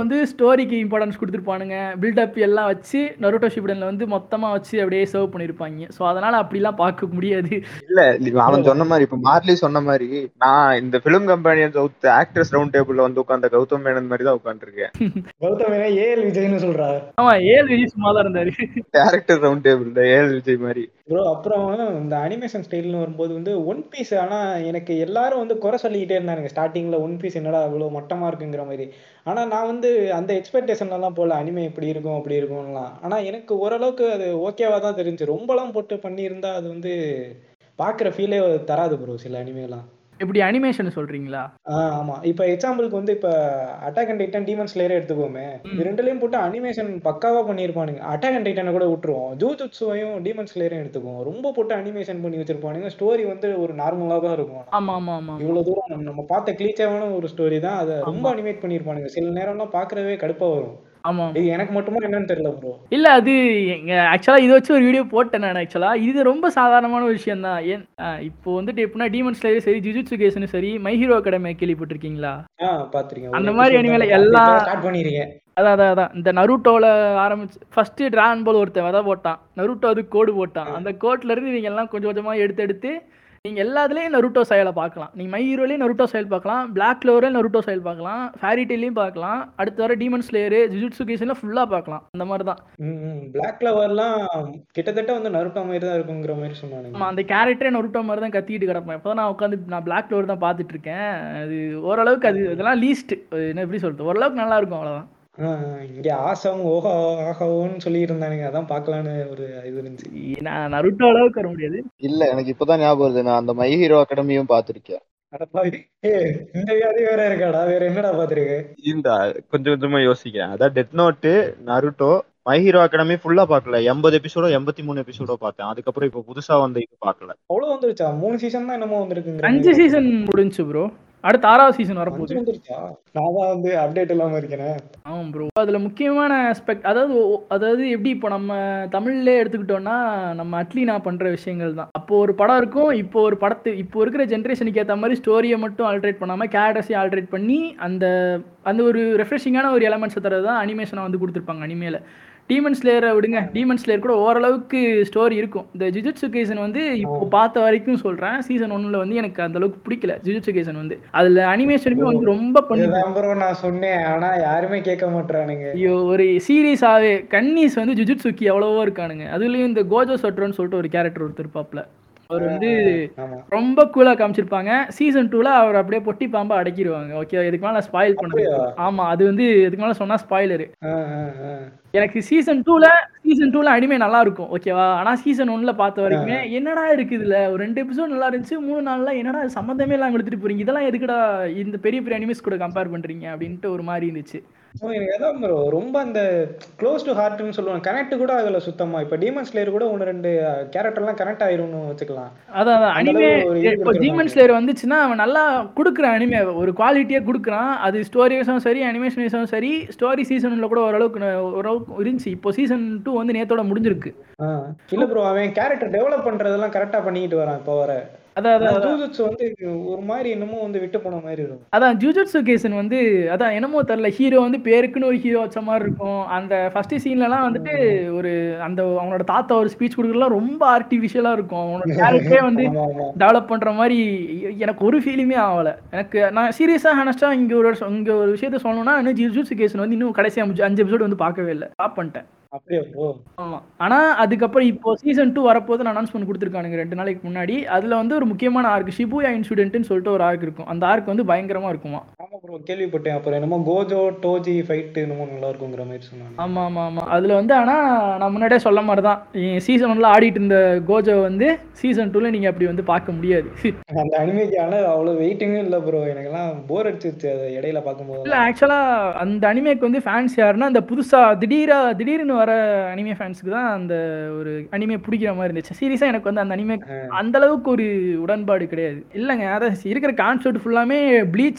ஸ்டோரிக்கு இம்பார்ட்டன்ஸ் கொடுத்துருப்பானுங்க பில்டப் எல்லாம் வச்சு நருட்டோ ஷிப்டனில் வந்து மொத்தமாக வச்சு அப்படியே சர்வ் பண்ணியிருப்பாங்க ஸோ அதனால் அப்படிலாம் பார்க்க முடியாது இல்ல இல்ல, அவன் சொன்ன மாதிரி இப்ப மார்லி சொன்ன மாதிரி நான் இந்த பிலிம் கம்பெனியன் ஆக்டர்ஸ் ரவுண்ட் டேபிள்ல வந்து உட்கார்ந்த கௌதம் மேனன் மாதிரி தான் உட்காந்துருக்கேன் கௌதம் ஏஎல் விஜய்னு சொல்றாரு ஆமாம் ஏழு விஜய் சும்மா தான் இருந்தார் டேரக்டர் ரவுண்ட் டேபிள்ல ஏஎல் விஜய் மாதிரி ப்ரோ அப்புறம் இந்த அனிமேஷன் ஸ்டைல்னு வரும்போது வந்து ஒன் பீஸ் ஆனா எனக்கு எல்லாரும் வந்து குறை சொல்லிக்கிட்டே இருந்தானுங்க ஸ்டார்டிங்ல ஒன் பீஸ் என்னடா இவ்வளவு மட்டமா இருக்குங்கிற மாதிரி ஆனா நான் வந்து அந்த எக்ஸ்பெக்டேஷன்ல எல்லாம் போல அனிமே இப்படி இருக்கும் அப்படி இருக்கும்லாம் ஆனா எனக்கு ஓரளவுக்கு அது ஓகேவா தான் தெரிஞ்சு ரொம்பலாம் போட்டு பண்ணியிருந்தா அது வந்து பாக்குற ஃபீலே தராது ப்ரோ சில அனிமேலாம் இப்படி அனிமேஷன் சொல்கிறீங்களா ஆஹ் ஆமா இப்ப எக்ஸாம்பிளுக்கு வந்து இப்ப அட்டாக் அண்ட் டைட்டன் டீமன் ஸ்லேயரே எடுத்துக்கோமே இது ரெண்டுலயும் போட்டு அனிமேஷன் பக்காவா பண்ணியிருப்பானுங்க அட்டாக் அண்ட் டைட்டனை கூட விட்டுருவோம் ஜூஜுட்ஸுவையும் டீமன் ஸ்லேயரையும் எடுத்துக்குவோம் ரொம்ப போட்டு அனிமேஷன் பண்ணி வச்சிருப்பானுங்க ஸ்டோரி வந்து ஒரு நார்மலா தான் இருக்கும் ஆமாம் ஆமாம் ஆமாம் இவ்வளவு தூரம் நம்ம- நம்ம பார்த்த கிளீச்சாவான ஒரு ஸ்டோரி தான் அதை ரொம்ப அனிமேட் பண்ணியிருப்பானுங்க சில நேரம்லாம் பார்க்கறவே கடுப்பா வரும் ஆமாம் இது எனக்கு மட்டுமா என்னன்னு தெரியல ப்ரோ இல்ல அது எங்க ஆக்சுவலா இதை வச்சு ஒரு வீடியோ போட்டேன் நான் ஆக்சுவலா இது ரொம்ப சாதாரணமான ஒரு விஷயம் தான் ஏன் ஆ, இப்போ வந்துட்டு எப்படின்னா டீமன் ஸ்லேயர் சரி ஜுஜுட்சு கேசனும் சரி மை ஹீரோ அகாடமி கேள்விப்பட்டிருக்கீங்களா ஆஹ் பாத்திருக்கேன் அந்த மாதிரி anime-ல எல்லா- ஸ்டார்ட் பண்ணிருக்கேன் அதான் அதான் அதான் இந்த நருட்டோவில் ஆரம்பிச்சு ஃபர்ஸ்ட் டிராகன் பால் ஒருத்தன் விதை போட்டான் நருட்டோ அது கோடு போட்டான் அந்த கோட்ல இருந்து இவங்க எல்லாம் கொஞ்சம் கொஞ்சமா எடுத்து எடுத்து நீங்க எல்லாத்துலயும் நருட்டோ செயலை பார்க்கலாம் நீங்க மை ஹீரோலையும் நருட்டோ செயல் பார்க்கலாம் பிளாக் லோவரில் நருட்டோ செயல் பார்க்கலாம் ஃபேரி டெய்லையும் பார்க்கலாம் அடுத்து வர டீமன் ஸ்லேயரு ஜுஜுட்சு கேசன்ல ஃபுல்லா பார்க்கலாம் அந்த மாதிரி தான் பிளாக் கலர்லாம் கிட்டத்தட்ட வந்து நருட்டோ மாதிரி தான் இருக்குங்கிற மாதிரி சொன்னானுங்க ஆமா அந்த கேரக்டரே நருட்டோ மாதிரி தான் கத்திக்கிட்டு கிடப்பேன் இப்போ நான் உட்காந்து நான் பிளாக் கலர் தான் பார்த்துட்டு இருக்கேன் அது ஓரளவுக்கு அது இதெல்லாம் லீஸ்ட் என்ன எப்படி சொல்றது ஓரளவுக்கு நல்லா இருக்கும் அவ்வளவுதான் ஆஹ் இங்க ஆசம் ஓஹோ ஆஹோன்னு சொல்லி இருந்தானுங்க அதான் பார்க்கலான்னு ஒரு இது இருந்துச்சு நான் நருட்டோ அளவுக்கு வர முடியாது இல்ல எனக்கு இப்பதான் ஞாபகம் வருது நான் அந்த மை ஹீரோ அகாடமியும் பாத்திருக்கேன் அடப்பாவி ஏய் இந்த வியாதி வேற இருக்காடா வேற என்னடா பாத்துருக்க இந்த கொஞ்சம் கொஞ்சமா யோசிக்கிறேன் அதான் death note Naruto my hero academy ஃபுல்லா பார்க்கல எண்பது எபிசோடோ எண்பத்தி மூணு எபிசோடோ பார்த்தேன் அதுக்கப்புறம் இப்ப புதுசா வந்த இது பார்க்கல அவ்வளவு வந்துருச்சா மூணு சீசன் தான் என்னமோ வந்திருக்குங்கிற அஞ்சு சீசன் முடிஞ்சு ப்ரோ அடுத்த ஆறாவது சீசன் வரப்போகுது அஞ்சு வந்துருச்சா நான் தான் வந்து அப்டேட் இல்லாம இருக்கேன் ஆமாம் ப்ரோ அதில் முக்கியமான ஆஸ்பெக்ட் அதாவது ஒ- அதாவது எப்படி இப்போ நம்ம தமிழ்லே எடுத்துக்கிட்டோம்னா நம்ம அட்லீனா பண்ணுற விஷயங்கள் தான் அப்போ ஒரு படம் இருக்கும் இப்போ ஒரு படத்து இப்போ இருக்கிற ஜென்ரேஷனுக்கு ஏற்ற மாதிரி ஸ்டோரியை மட்டும் ஆல்ட்ரேட் பண்ணாமல் கேரக்டர்ஸையும் ஆல்ட்ரேட் பண்ணி அந்த அந்த ஒரு ரெஃப்ரெஷிங்கான ஒரு எலமெண்ட்ஸை தரது தான் அனிமேஷனை வந்து கொடுத்துருப்பாங்க அனிமேல டீமன் ஸ்லேயரை விடுங்க டீமன் ஸ்லேயர் கூட ஓரளவுக்கு ஸ்டோரி இருக்கும் இந்த ஜுஜுட்சு கேசன் வந்து இப்போ பார்த்த வரைக்கும் சொல்கிறேன் சீசன் ஒன்னில் வந்து எனக்கு அந்த அளவுக்கு பிடிக்கல ஜுஜுட்சு கேசன் வந்து அதில் அனிமேஷனுமே வந்து ரொம்ப பண்ணி இதுதான் bro நான் சொன்னேன் ஆனா யாருமே கேட்க மாட்டானுங்க ஐயோ ஒரு சீரியஸாவே கன்னிஸ் வந்து ஜுஜுட்சுக்கி எவ்வளவோ இருக்கானுங்க அதுலயும் இந்த கோஜோ சொட்ரோன்னு சொல்லிட்டு ஒரு கேரக்டர் ஒருத்தர் இருப்பாப்ல அவர் வந்து ஆமா ரொம்ப கூலா காமிச்சிருப்பாங்க சீசன் டூல அவர் அப்படியே பொட்டி பாம்பா அடக்கிடுவாங்க ஓகே இதுக்கு மேல நான் ஸ்பாயில் பண்ண அப்படியா? ஆமா அது வந்து இதுக்கு மேல சொன்னா ஸ்பாயிலரு ஆஹ் ஆஹ் ஆஹ் எனக்கு சீசன் டூல சீசன் டூல அனிமே நல்லா இருக்கும் ஓகேவா ஆனா சீசன் ஒன்ல பார்த்த வரைக்குமே என்னடா இருக்கு இதுல ஒரு ரெண்டு எபிசோட் நல்லா இருந்துச்சு மூணு நாள்ல என்னடா இது சம்மந்தமே இல்லாம எடுத்துட்டு போறீங்க இதெல்லாம் எதுக்குடா இந்த பெரிய பெரிய அனிமேஸ் கூட கம்பேர் பண்றீங்க அப்படின்ட்டு ஒரு மாதிரி இருந்துச்சு ஓ, எனக்கு அதான் ப்ரோ ரொம்ப அந்த க்ளோஸ் டு ஹார்ட்னு சொல்லுவாங்க கனெக்ட் கூட ஆகல சுத்தமா இப்ப டீமன் ஸ்லேயர் கூட ஒன்னு ரெண்டு கேரக்டர்லாம் கனெக்ட் ஆயிரும்னு வச்சுக்கலாம் அதான் அதான் அந்த அனிமே அளவு ஒரு இது இப்போ கொடுத்திருப்பாங்க. டீமன் ஸ்லேயர் வந்துச்சுன்னா அவன் நல்லா கொடுக்குறான் அனிமே ஒரு குவாலிட்டியா கொடுக்குறான் அது ஸ்டோரி வைஸும் சரி அனிமேஷன் வைஸும் சரி ஸ்டோரி சீசன்ல கூட ஓரளவுக்கு ந- ஓரளவுக்கு இருந்துச்சு இப்போ சீசன் டூ வந்து நேத்தோட முடிஞ்சிருக்கு ஆஹ் இல்ல ப்ரோ அவன் கேரக்டர் டெவலப் பண்றதெல்லாம் கரெக்டா பண்ணிக்கிட்டு வரான் இப்போ வர அதான் அதான் அதான். ஜூஜுட்சு வந்து ஒரு மாதிரி என்னமோ வந்து விட்டு போன மாதிரி இருக்கும் அதான் ஜூஜட்சு கேசன் வந்து அதான் என்னமோ தெரில ஹீரோ வந்து பேருக்குன்னு ஒரு ஹீரோ வச்ச மாதிரி இருக்கும் அந்த ஃபர்ஸ்ட் சீன்லலாம் வந்துட்டு ஒரு அந்த அவனோட தாத்தா ஒரு ஸ்பீச் கொடுக்குறதுலாம் ரொம்ப ஆர்டிஃபிஷியலாக இருக்கும் அவனோட கேரக்டரே வந்து ஆமா ஆமா டெவலப் பண்ற மாதிரி எ- எனக்கு ஒரு ஃபீலிங்கே ஆகல எனக்கு நான் சீரியஸாக ஹானஸ்டா இங்க ஒரு இங்க ஒரு விஷயத்த சொல்லணும்னா இன்னும் ஜூஜூட்சு கேசன் வந்து இன்னும் கடைசி அஞ்சு அஞ்சு எபிசோடு வந்து பார்க்கவே இல்லை ஸ்டாப் பண்ணிட்டேன் அப்படியே ப்ரோ ஆமா ஆனா அதுக்கப்புறம் இப்போ சீசன் டூ வரப்போது அனௌன்ஸ்மெண்ட் கொடுத்துருக்கானுங்க ரெண்டு நாளைக்கு முன்னாடி அதுல வந்து ஒரு முக்கியமான ஆர்க் ஷிபுயா இன்சிடென்ட்னு சொல்லிட்டு ஒரு ஆர்க் இருக்கும் அந்த ஆர்க் வந்து பயங்கரமா இருக்குமா ஆமா ப்ரோ கேள்விப்பட்டேன் அப்புறம் என்னமோ கோஜோ டோஜி ஃபைட் என்னமோ நல்லா இருக்குங்கிற மாதிரி சொன்னாங்க ஆமா ஆமா ஆமா அதுல வந்து ஆனா நான் முன்னாடியே சொல்ல மாதிரி தான் சீசன் ஒன்ல ஆடிட்டு இருந்த கோஜோ வந்து சீசன் டூல நீங்க அப்படி வந்து பார்க்க முடியாது அந்த அனிமேக்கு ஆனா அவ்வளவு வெயிட்டிங்கும் இல்ல ப்ரோ எனக்கெல்லாம் போர் அடிச்சிருச்சு அதை இடையில பார்க்கும்போது இல்ல ஆக்சுவலா அந்த அனிமேக்கு வந்து ஃபேன்ஸ் யாருன்னா அந்த புதுசா திடீரா திடீர்னு வர அனிமே ஃபேன்ஸ்க்கு தான் அந்த ஒரு அனிமே பிடிக்கிற மாதிரி இருந்துச்சு சீரியஸா எனக்கு வந்து அந்த அனிமே அந்த அளவுக்கு ஒரு உடன்பாடு கிடையாது இல்லைங்க அதான் இருக்கிற கான்செப்ட் ஃபுல்லாமே ப்ளீச்சு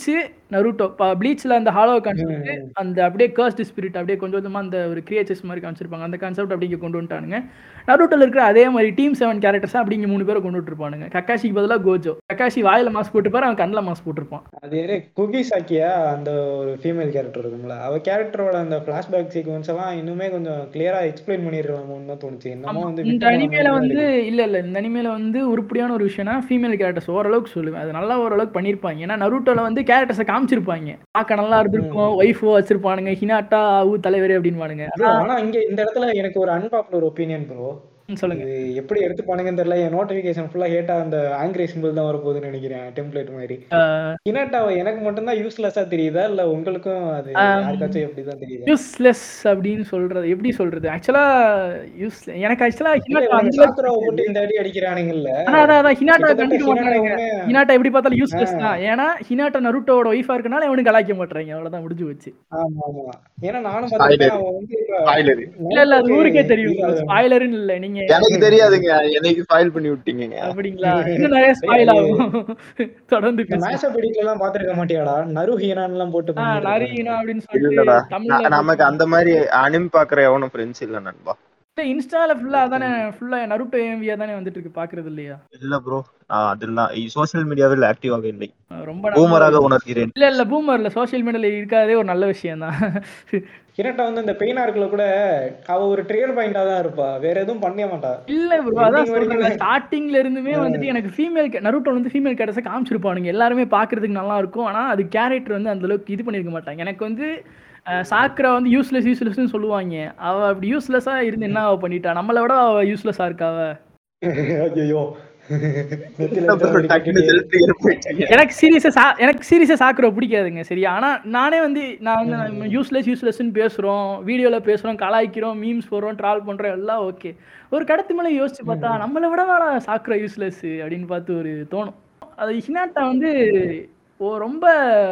நருட்டோ ப்ளீச்ல அந்த ஹாலோ கான்செப்ட் ம். அந்த அப்படியே கர்ஸ்ட் ஸ்பிரிட் அப்படியே கொஞ்சம் கொஞ்சமா அந்த ஒரு கிரியேச்சர்ஸ் மாதிரி காமிச்சிருப்பாங்க அந்த கான்செப்ட் அப்படியே இங்க கொண்டு வந்துட்டானுங்க நருட்டோல இருக்கிற அதே மாதிரி டீம் செவன் கேரக்டர்ஸ் அப்படி இங்க மூணு பேரை கொண்டு விட்டுருப்பானுங்க கக்காஷிக்கு பதிலா கோஜோ கக்காஷி வாயில மாஸ்க் போட்டுப்பாரு அவன் கண்ணில் மாஸ்க் போட்டிருப்பான் அது யாரு குகி சாக்கியா அந்த ஒரு ஃபீமேல் கேரக்டர் இருக்கும்ல அவ கேரக்டரோட அந்த ஃபிளாஷ்பேக் சீக்வன்ஸ் எல்லாம் இன்னுமே கொஞ்சம் கிளியரா எக்ஸ்பிளைன் பண்ணிருக்கலாமோன்னு தான் தோணுச்சு என்னமோ ஆமா. வந்து இந்த விட்டு போன அனிமேல மாதிரி வந்து இருக்கு. இல்ல இல்ல இந்த அனிமேல வந்து உருப்படியான ஒரு விஷயம்னா ஃபீமேல் கேரக்டர்ஸ் ஓரளவுக்கு சொல்லுவேன் அது நல்லா ஓரளவுக்கு பண்ணிருப்பாங்க ஏன்னா நருட்டோல வந்து கேரக்டர்ஸை காமிச்சிருப்பாங்க பார்க்க நல்லா இருந்திருக்கும் ஒய்ஃபோ வச்சிருப்பானுங்க ஹினாட்டா ஆவு தலைவர் அப்படின்வானுங்க bro, ஆனா இங்க இந்த இடத்துல எனக்கு ஒரு அன்பாப்புலர் ஒப்பீனியன் ப்ரோ ம், சொல்லுங்க இது எப்படி எடுத்துப்பானுங்கன்னு தெரியல என் நோட்டிபிகேஷன் ஃபுல்லா ஹேட்டா அந்த ஆங்கிரி சிம்பிள் தான் வரப்போகுதுன்னு நினைக்கிறேன் டெம்ப்ளேட் மாதிரி ஹினாட்டாவை எனக்கு மட்டும்தான் யூஸ்லெஸ்ஸா தெரியுதா இல்ல உங்களுக்கும் அது யாருக்காச்சும் எப்படிதான் தெரியுதா யூஸ்லெஸ் அப்படின்னு சொல்றது எப்படி சொல்றது ஆக்சுவலா யூஸ் எனக்கு ஆக்சுவலா இல்ல ஹினாட்டா இவனுங்க அந்த சாக்குராவை போட்டு இந்த அடி அடிக்கிறானுங்கல்ல ஆனா அதான் அதான் ஹினாட்டா கிட்டத்தட்ட கண்டுக்க மாட்டாங்க ஹினாட்டாவுமே ஹினாட்டா எப்படி பார்த்தாலும் யூஸ்லெஸ் தான் ஏன்னா ஹினாட்டா நருட்டோட ஒய்ஃபா இருக்கனால எவனும் கலாய்க்க மாட்டாங்க அவ்வளவுதான் முடிஞ்சு வச்சு ஆமா ஆமா ஏன்னா நானும் பார்த்திருக்கேன் அவன் வந்து இப்ப Spoiler. இல்ல இல்ல அது ஊருக்கே இல்ல, தெரியும் அது- ஸ்பாய்லர்னு இல்ல நீங்க எனக்கு தெரியாதுங்க என்னைக்கு ஃபைல் பண்ணி விட்டீங்க அப்படிங்களா இன்னும் நிறைய ஸ்பாயில் ஆகும் தொடர்ந்து இந்த பேசுங்க மேட்ச படிக்கல எல்லாம் பாத்திருக்க மாட்டியாடா நரு ஹீனான் எல்லாம் போட்டு ஆ, பண்ணிட்டு நரியினா இருப்பானுங்க. அப்படின்னு சொல்லிட்டு இல்லடா தமிழ்ல ந- நமக்கு அந்த மாதிரி அனிம் பாக்குற எவனும் ஃப்ரெண்ட்ஸ் இல்ல நண்பா இல்ல, இன்ஸ்டால ஃபுல்லா அதானே ஃபுல்லா நருட்டோ ஏவியா தானே வந்துட்டு இருக்கு பாக்குறது இல்லையா இல்ல ப்ரோ அதெல்லாம் சோசியல் மீடியாவில் ஆக்டிவாக இல்லை ரொம்ப நல்ல- பூமராக உணர்கிறேன் இல்ல இல்ல பூமர்ல சோஷியல் மீடியால இருக்காதே ஒரு நல்ல விஷயம் தான் ஹினட்டா வந்து இந்த பெயின் ஆர்க்ல கூட அவ ஒரு ட்ரிகர் பாயிண்டா தான் இருப்பா வேற எதுவும் பண்ண மாட்டா இல்ல ப்ரோ அதான் Ending வரைக்கும் சொல்றேன் ஸ்டார்டிங்ல இருந்துமே வந்துட்டு எனக்கு ஃபீமேல் நருட்டோ வந்து ஃபீமேல் கேரக்டர்ஸ் காமிச்சிருப்பானுங்க எல்லாருமே பாக்குறதுக்கு நல்லா இருக்கும் ஆனா அது கேரக்டர் வந்து அந்த அளவுக்கு இது பண்ணிருக்க மாட்டாங்க எனக்கு வந்து அஹ், சாக்ரா வந்து யூஸ்லெஸ் யூஸ்லெஸ்னு சொல்லுவாங்க அவ அப்படி யூஸ்லெஸ்ஸா இருந்து என்ன அவ பண்ணிட்டா நம்மளை விட அவ யூஸ்லெஸ்ஸா இருக்கா அவ ஐயோ டக்குனு self clear போயிட்டீங்க. எனக்கு சீரியஸா எனக்கு சீரியஸா சாக்குற பிடிக்காதுங்க சரியா ஆனா நானே வந்து நான் வந்து யூஸ்லெஸ் யூஸ்லெஸ்ன்னு பேசுறோம் வீடியோல பேசுறோம் கலாய்க்கிறோம் மீம்ஸ் போடுறோம் ட்ரால் பண்றோம் எல்லாம் ஓகே ஒரு கடத்து மேல யோசிச்சு பார்த்தா நம்மளை விட வேணா சாக்குற யூஸ்லெஸ் அப்படின்னு பார்த்து ஒரு தோணும் அது ஹினாட்டா வந்து ஓ ரொம்ப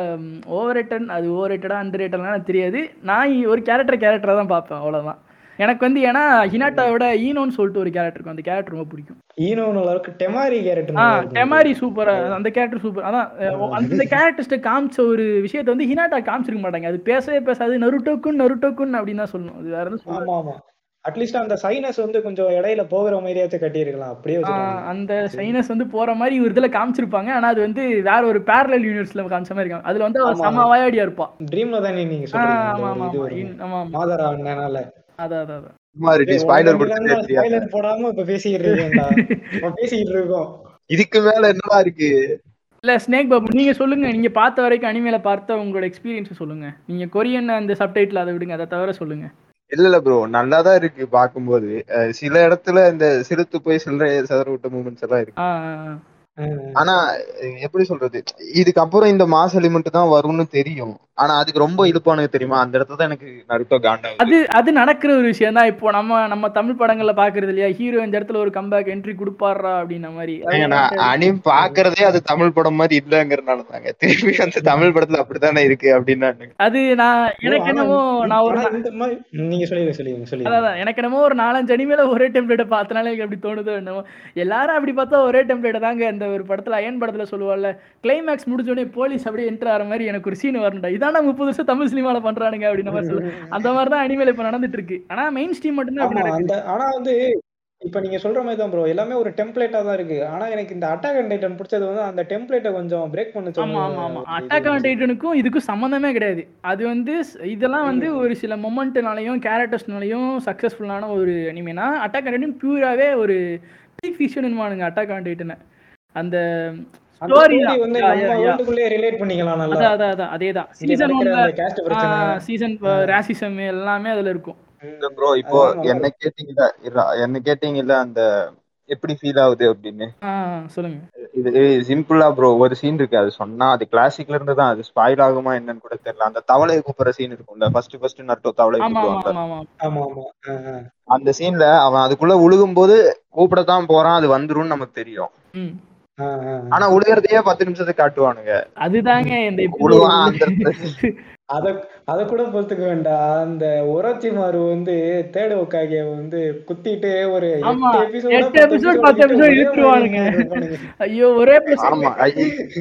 ஓவர் ரேட்டன் அது ஓவர் ரேட்டடா அண்டர் ரேட்டட்லாம் எனக்கு தெரியாது நான் ஒரு கேரக்டர் கேரக்டரா தான் பார்ப்பேன் அவ்வளவுதான் எனக்கு வந்து ஏன்னா ஹினாட்டாவோட ஈனோன்னு சொல்லிட்டு ஒரு கேரக்டர் இருக்கும் அந்த கேரக்டர் ரொம்ப பிடிக்கும் ஈனோ நல்லா இருக்கு டெமாரி ஆ கேரக்டர் டெமாரி சூப்பரா அந்த கேரக்டர் சூப்பர் அதான் அஹ், அந்த கேரக்டர்ஸ்ட காமிச்ச ஒரு விஷயத்தை வந்து ஹினாட்டா காமிச்சிருக்க மாட்டாங்க அது பேசவே பேசாது நருட்டோக்குன் நருட்டோக்குன் அப்படின்னு தான் சொல்லணும் அது வேற எதுவும் சொல்ல ஆமா ஆமா அட்லீஸ்ட் அந்த சைனஸ் வந்து கொஞ்சம் இடையில போகிற மாதிரியாச்சும் கட்டியிருக்கலாம் அப்படியே வச்சுட்டாங்க அந்த சைனஸ் வந்து போற மாதிரி ஒரு இதுல காமிச்சிருப்பாங்க ஆனா அது வந்து வேற ஒரு பேரலல் யூனிவர்ஸ்ல காமிச்ச மாதிரி இருக்காங்க அதுல வந்து அவ ஆமா. செம வாயாடியா இருப்பா ட்ரீம்ல தானே நீங்க ஆ, சொல்றீங்க ஆமா அந்த ஆமா ஒரு இது ஆமா வரும். இன்- ஆமா ஆமா மாதரா அண்ணனால அதான் அதான் அதான் சும்மா இருக்கு ஸ்பாய்லர் கொடுத்துட்டே தெரியாது ஸ்பாய்லர் போடாம இப்ப பேசிக்கிட்டு இருக்கேன்டா இப்ப பேசிக்கிட்டு இருக்கோம் இதுக்கு மேல என்னடா இருக்கு இல்ல ஸ்னேக் பாபு நீங்க சொல்லுங்க நீங்க பார்த்த வரைக்கும் அனிமேல பார்த்த உங்களோட எக்ஸ்பீரியன்ஸ் சொல்லுங்க நீங்க கொரியன் அந்த சப்டைட்டில் அதை விடுங்க அதை தவிர சொல்லுங்க இல்ல இல்ல ப்ரோ நல்லாதான் இருக்கு பாக்கும்போது அஹ் சில இடத்துல இந்த சிறுத்து போய் சில்லறை சதற விட்ட மூமெண்ட்ஸ் எல்லாம் இருக்கு ஆ ஆ, ஆ. ஆனா அஹ் எப்படி சொல்றது இதுக்கப்புறம் இந்த மாஸ் எலிமெண்ட் தான் வரும்னு தெரியும் ஆனா அதுக்கு ரொம்ப இழுப்பானது தெரியுமா அந்த இடத்துல தான் எனக்கு நருட்டோ காண்டாகுது அது அது நடக்கிற ஒரு விஷயம் தான் இப்போ நம்ம நம்ம தமிழ் படங்கள்ல பாக்குறது இல்லையா ஹீரோ இந்த இடத்துல ஒரு கம்பேக் என்ட்ரி கொடுப்பாரா அப்படின்ன மாதிரி ஏங்க, நான் அனிம் பாக்குறதே அது தமிழ் படம் மாதிரி இல்லங்கிறனால தாங்க திருப்பி அந்த தமிழ் படத்துல அப்படித்தானே இருக்கு அப்படின்னு நான் அது நான் எனக்கு ஆனா என்னமோ நான் ஒரு ஆனா இந்த மாதிரி நீங்க சொல்லிடுங்க சொல்லிடுங்க சொல்லிடுங்க அதான் எனக்கு என்னமோ ஒரு நாலஞ்சு அனிமேல ஒரே டெம்ப்ளேட்டை பார்த்தனால எனக்கு அப்படி தோணுதோ என்னமோ எல்லாரும் அப்படி பார்த்தா ஒரே டெம்ப்ளேட்டை தாங்க இந்த ஒரு படத்துல அயன் படத்துல சொல்லுவாள்ல கிளைமேக்ஸ் முடிஞ்சோடனே போலீஸ் அப்படியே என்டர் ஆகிற மாதிரி எனக்கு ஒரு சீன் வரணும்டா இதான முப்பது வருஷம் தமிழ் சினிமால பண்றானுங்க அப்படின்னு மாதிரி சொல்ல அந்த மாதிரி தான் அனிமேல இப்ப நடந்துட்டு இருக்கு ஆனா மெயின் ஸ்ட்ரீம் மட்டும்தான் அப்படி ஆமா நடக்குது அந்த ஆனா வந்து இப்ப நீங்க சொல்ற மாதிரி தான் ப்ரோ எல்லாமே ஒரு டெம்ப்ளேட்டா தான் இருக்கு ஆனா எனக்கு இந்த அட்டாக் அண்ட் டைட்டன் பிடிச்சது வந்து அந்த டெம்ப்ளேட்டை கொஞ்சம் பிரேக் பண்ண ஆமா ஆமா ஆமா சொன்ன அட்டாக் ஆன் டைட்டனுக்கும் இதுக்கும் சம்மந்தமே கிடையாது அது வந்து ஸ்- இதெல்லாம் வந்து ஒரு சில மொமெண்ட்னாலையும் கேரக்டர்ஸ்னாலையும் சக்ஸஸ்ஃபுல்லான ஒரு அனிமேனா அட்டாக் ஆன் டைட்டன் பியூராவே ஒரு பீக் ஃபிக்ஷன்மானுங்க அட்டாக் ஆன் டைட்டன் அந்த அந்த ஸ்டோரி story வந்து நம்ம வேர்ல்டுக்குள்ளே ரிலேட் பண்ணிக்கலாம் நல்லா அதான் அதான் அதான் அதேதான் இங்க சீசன் நடக்கிற ஒன்ல அந்த கேஸ்ட் பிரச்சனை சீசன் ரேசிசம் எல்லாமே அதுல இருக்கும் ப்ரோ இப்போ அதெல்லாம் நல்லா என்ன கேட்டீங்கல்ல இருடா, என்ன கேட்டீங்கல்ல அந்த எப்படி ஃபீல் ஆகுது அப்படின்னு ஆ சொல்லுங்க இது சிம்பிளா ப்ரோ ஒரு சீன் இருக்கு அது சொன்னா அது கிளாசிக்ல இருந்து தான் அது ஸ்பாயில் ஆகுமா என்னன்னு கூட தெரியல அந்த தவளையை கூப்பிடுற சீன் இருக்கும்ல ஃபர்ஸ்ட் ஃபர்ஸ்ட் நட்டோ தவளை ஆமா ஆமா கூப்பிடுவாங்க ஆமா ஆமா ஆமா ஆமா ஆ, ஆ. அந்த சீன்ல அவன் அதுக்குள்ள உழுகும் போது கூப்பிடத்தான் போறான் அது வந்துரும்னு நமக்கு தெரியும் ம் ஆ, ஆ, ஆ. ஆனா உழுகிறதையே பத்து நிமிஷத்துக்கு காட்டுவானுங்க அதுதாங்க இந்த உழுவான் அந்த இடத்துல. அத அத கூட பொறுத்துக்க வேண்டாம் அந்த ஒரோச்சிமாரு வந்து தேர்ட் ஒக்காகிய வந்து குத்திட்டு ஒரு ஆமா, எட்டு எபிசோட எட்டு episode, பத்து episode இழுத்துருவானுங்க. ஐயோ ஒரே episode- ஆமா ஐ-